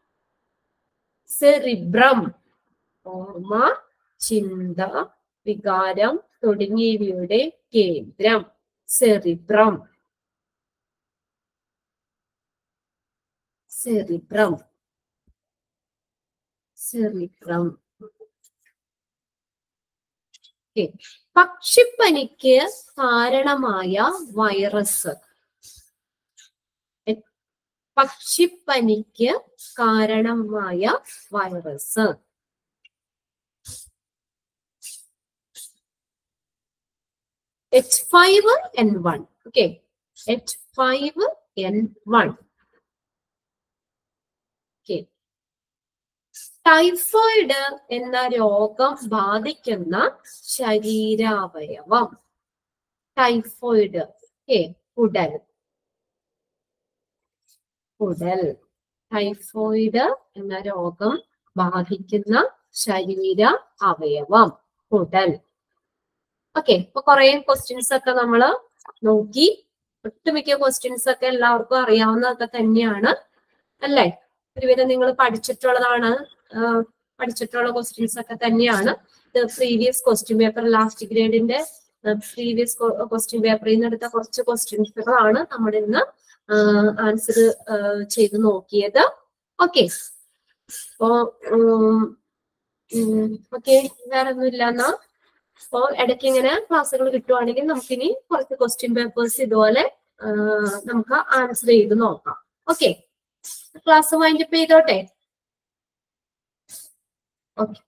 സെറിബ്രം ഓർമ്മ ചിന്ത വികാരം തുടങ്ങിയവയുടെ കേന്ദ്രം സെറിബ്രം സെറിബ്രം സെറിബ്രം Okay. പക്ഷിപ്പനിക്ക് കാരണമായ വൈറസ് എ- പക്ഷിപ്പനിക്ക് കാരണമായ virus H five N one okay H five N one okay typhoid എന്ന രോഗം ബാധിക്കുന്ന ശരീരാവയവം ടൈഫോയിഡ് ഓക്കെ കുടൽ കുടൽ ടൈഫോയിഡ് എന്ന രോഗം ബാധിക്കുന്ന ശരീര അവയവം കുടൽ ഓക്കെ ഇപ്പൊ കുറെ ക്വസ്റ്റ്യൻസ് ഒക്കെ നമ്മൾ നോക്കി ഒട്ടുമിക്ക ക്വസ്റ്റ്യൻസ് ഒക്കെ എല്ലാവർക്കും അറിയാവുന്നതൊക്കെ തന്നെയാണ് അല്ലേ ഒരുവിധം നിങ്ങൾ പഠിച്ചിട്ടുള്ളതാണ് ആ, പഠിച്ചിട്ടുള്ള ക്വസ്റ്റ്യൻസ് ഒക്കെ തന്നെയാണ് ഇത് പ്രീവിയസ് ക്വസ്റ്റ്യൻ പേപ്പർ ലാസ്റ്റ് ഗ്രേഡിന്റെ പ്രീവിയസ് ക്വസ്റ്റ്യൻ പേപ്പറിൽ നിന്ന് എടുത്ത കുറച്ച് ക്വസ്റ്റ്യൻസുകളാണ് നമ്മൾ ഇന്ന് ആൻസർ ചെയ്ത് നോക്കിയത് ഓക്കെ അപ്പോ ഓക്കെ വേറെ ഒന്നും ഇല്ല എന്നാ അപ്പോ ഇടയ്ക്ക് ഇങ്ങനെ ക്ലാസ്സുകൾ കിട്ടുവാണെങ്കിൽ നമുക്കിനി കുറച്ച് ക്വസ്റ്റ്യൻ പേപ്പേഴ്സ് ഇതുപോലെ ആ, നമുക്ക് ആൻസർ ചെയ്ത് നോക്കാം ഓക്കെ ക്ലാസ് വൈൻഡപ്പ് ചെയ്തോട്ടെ ഓക്കെ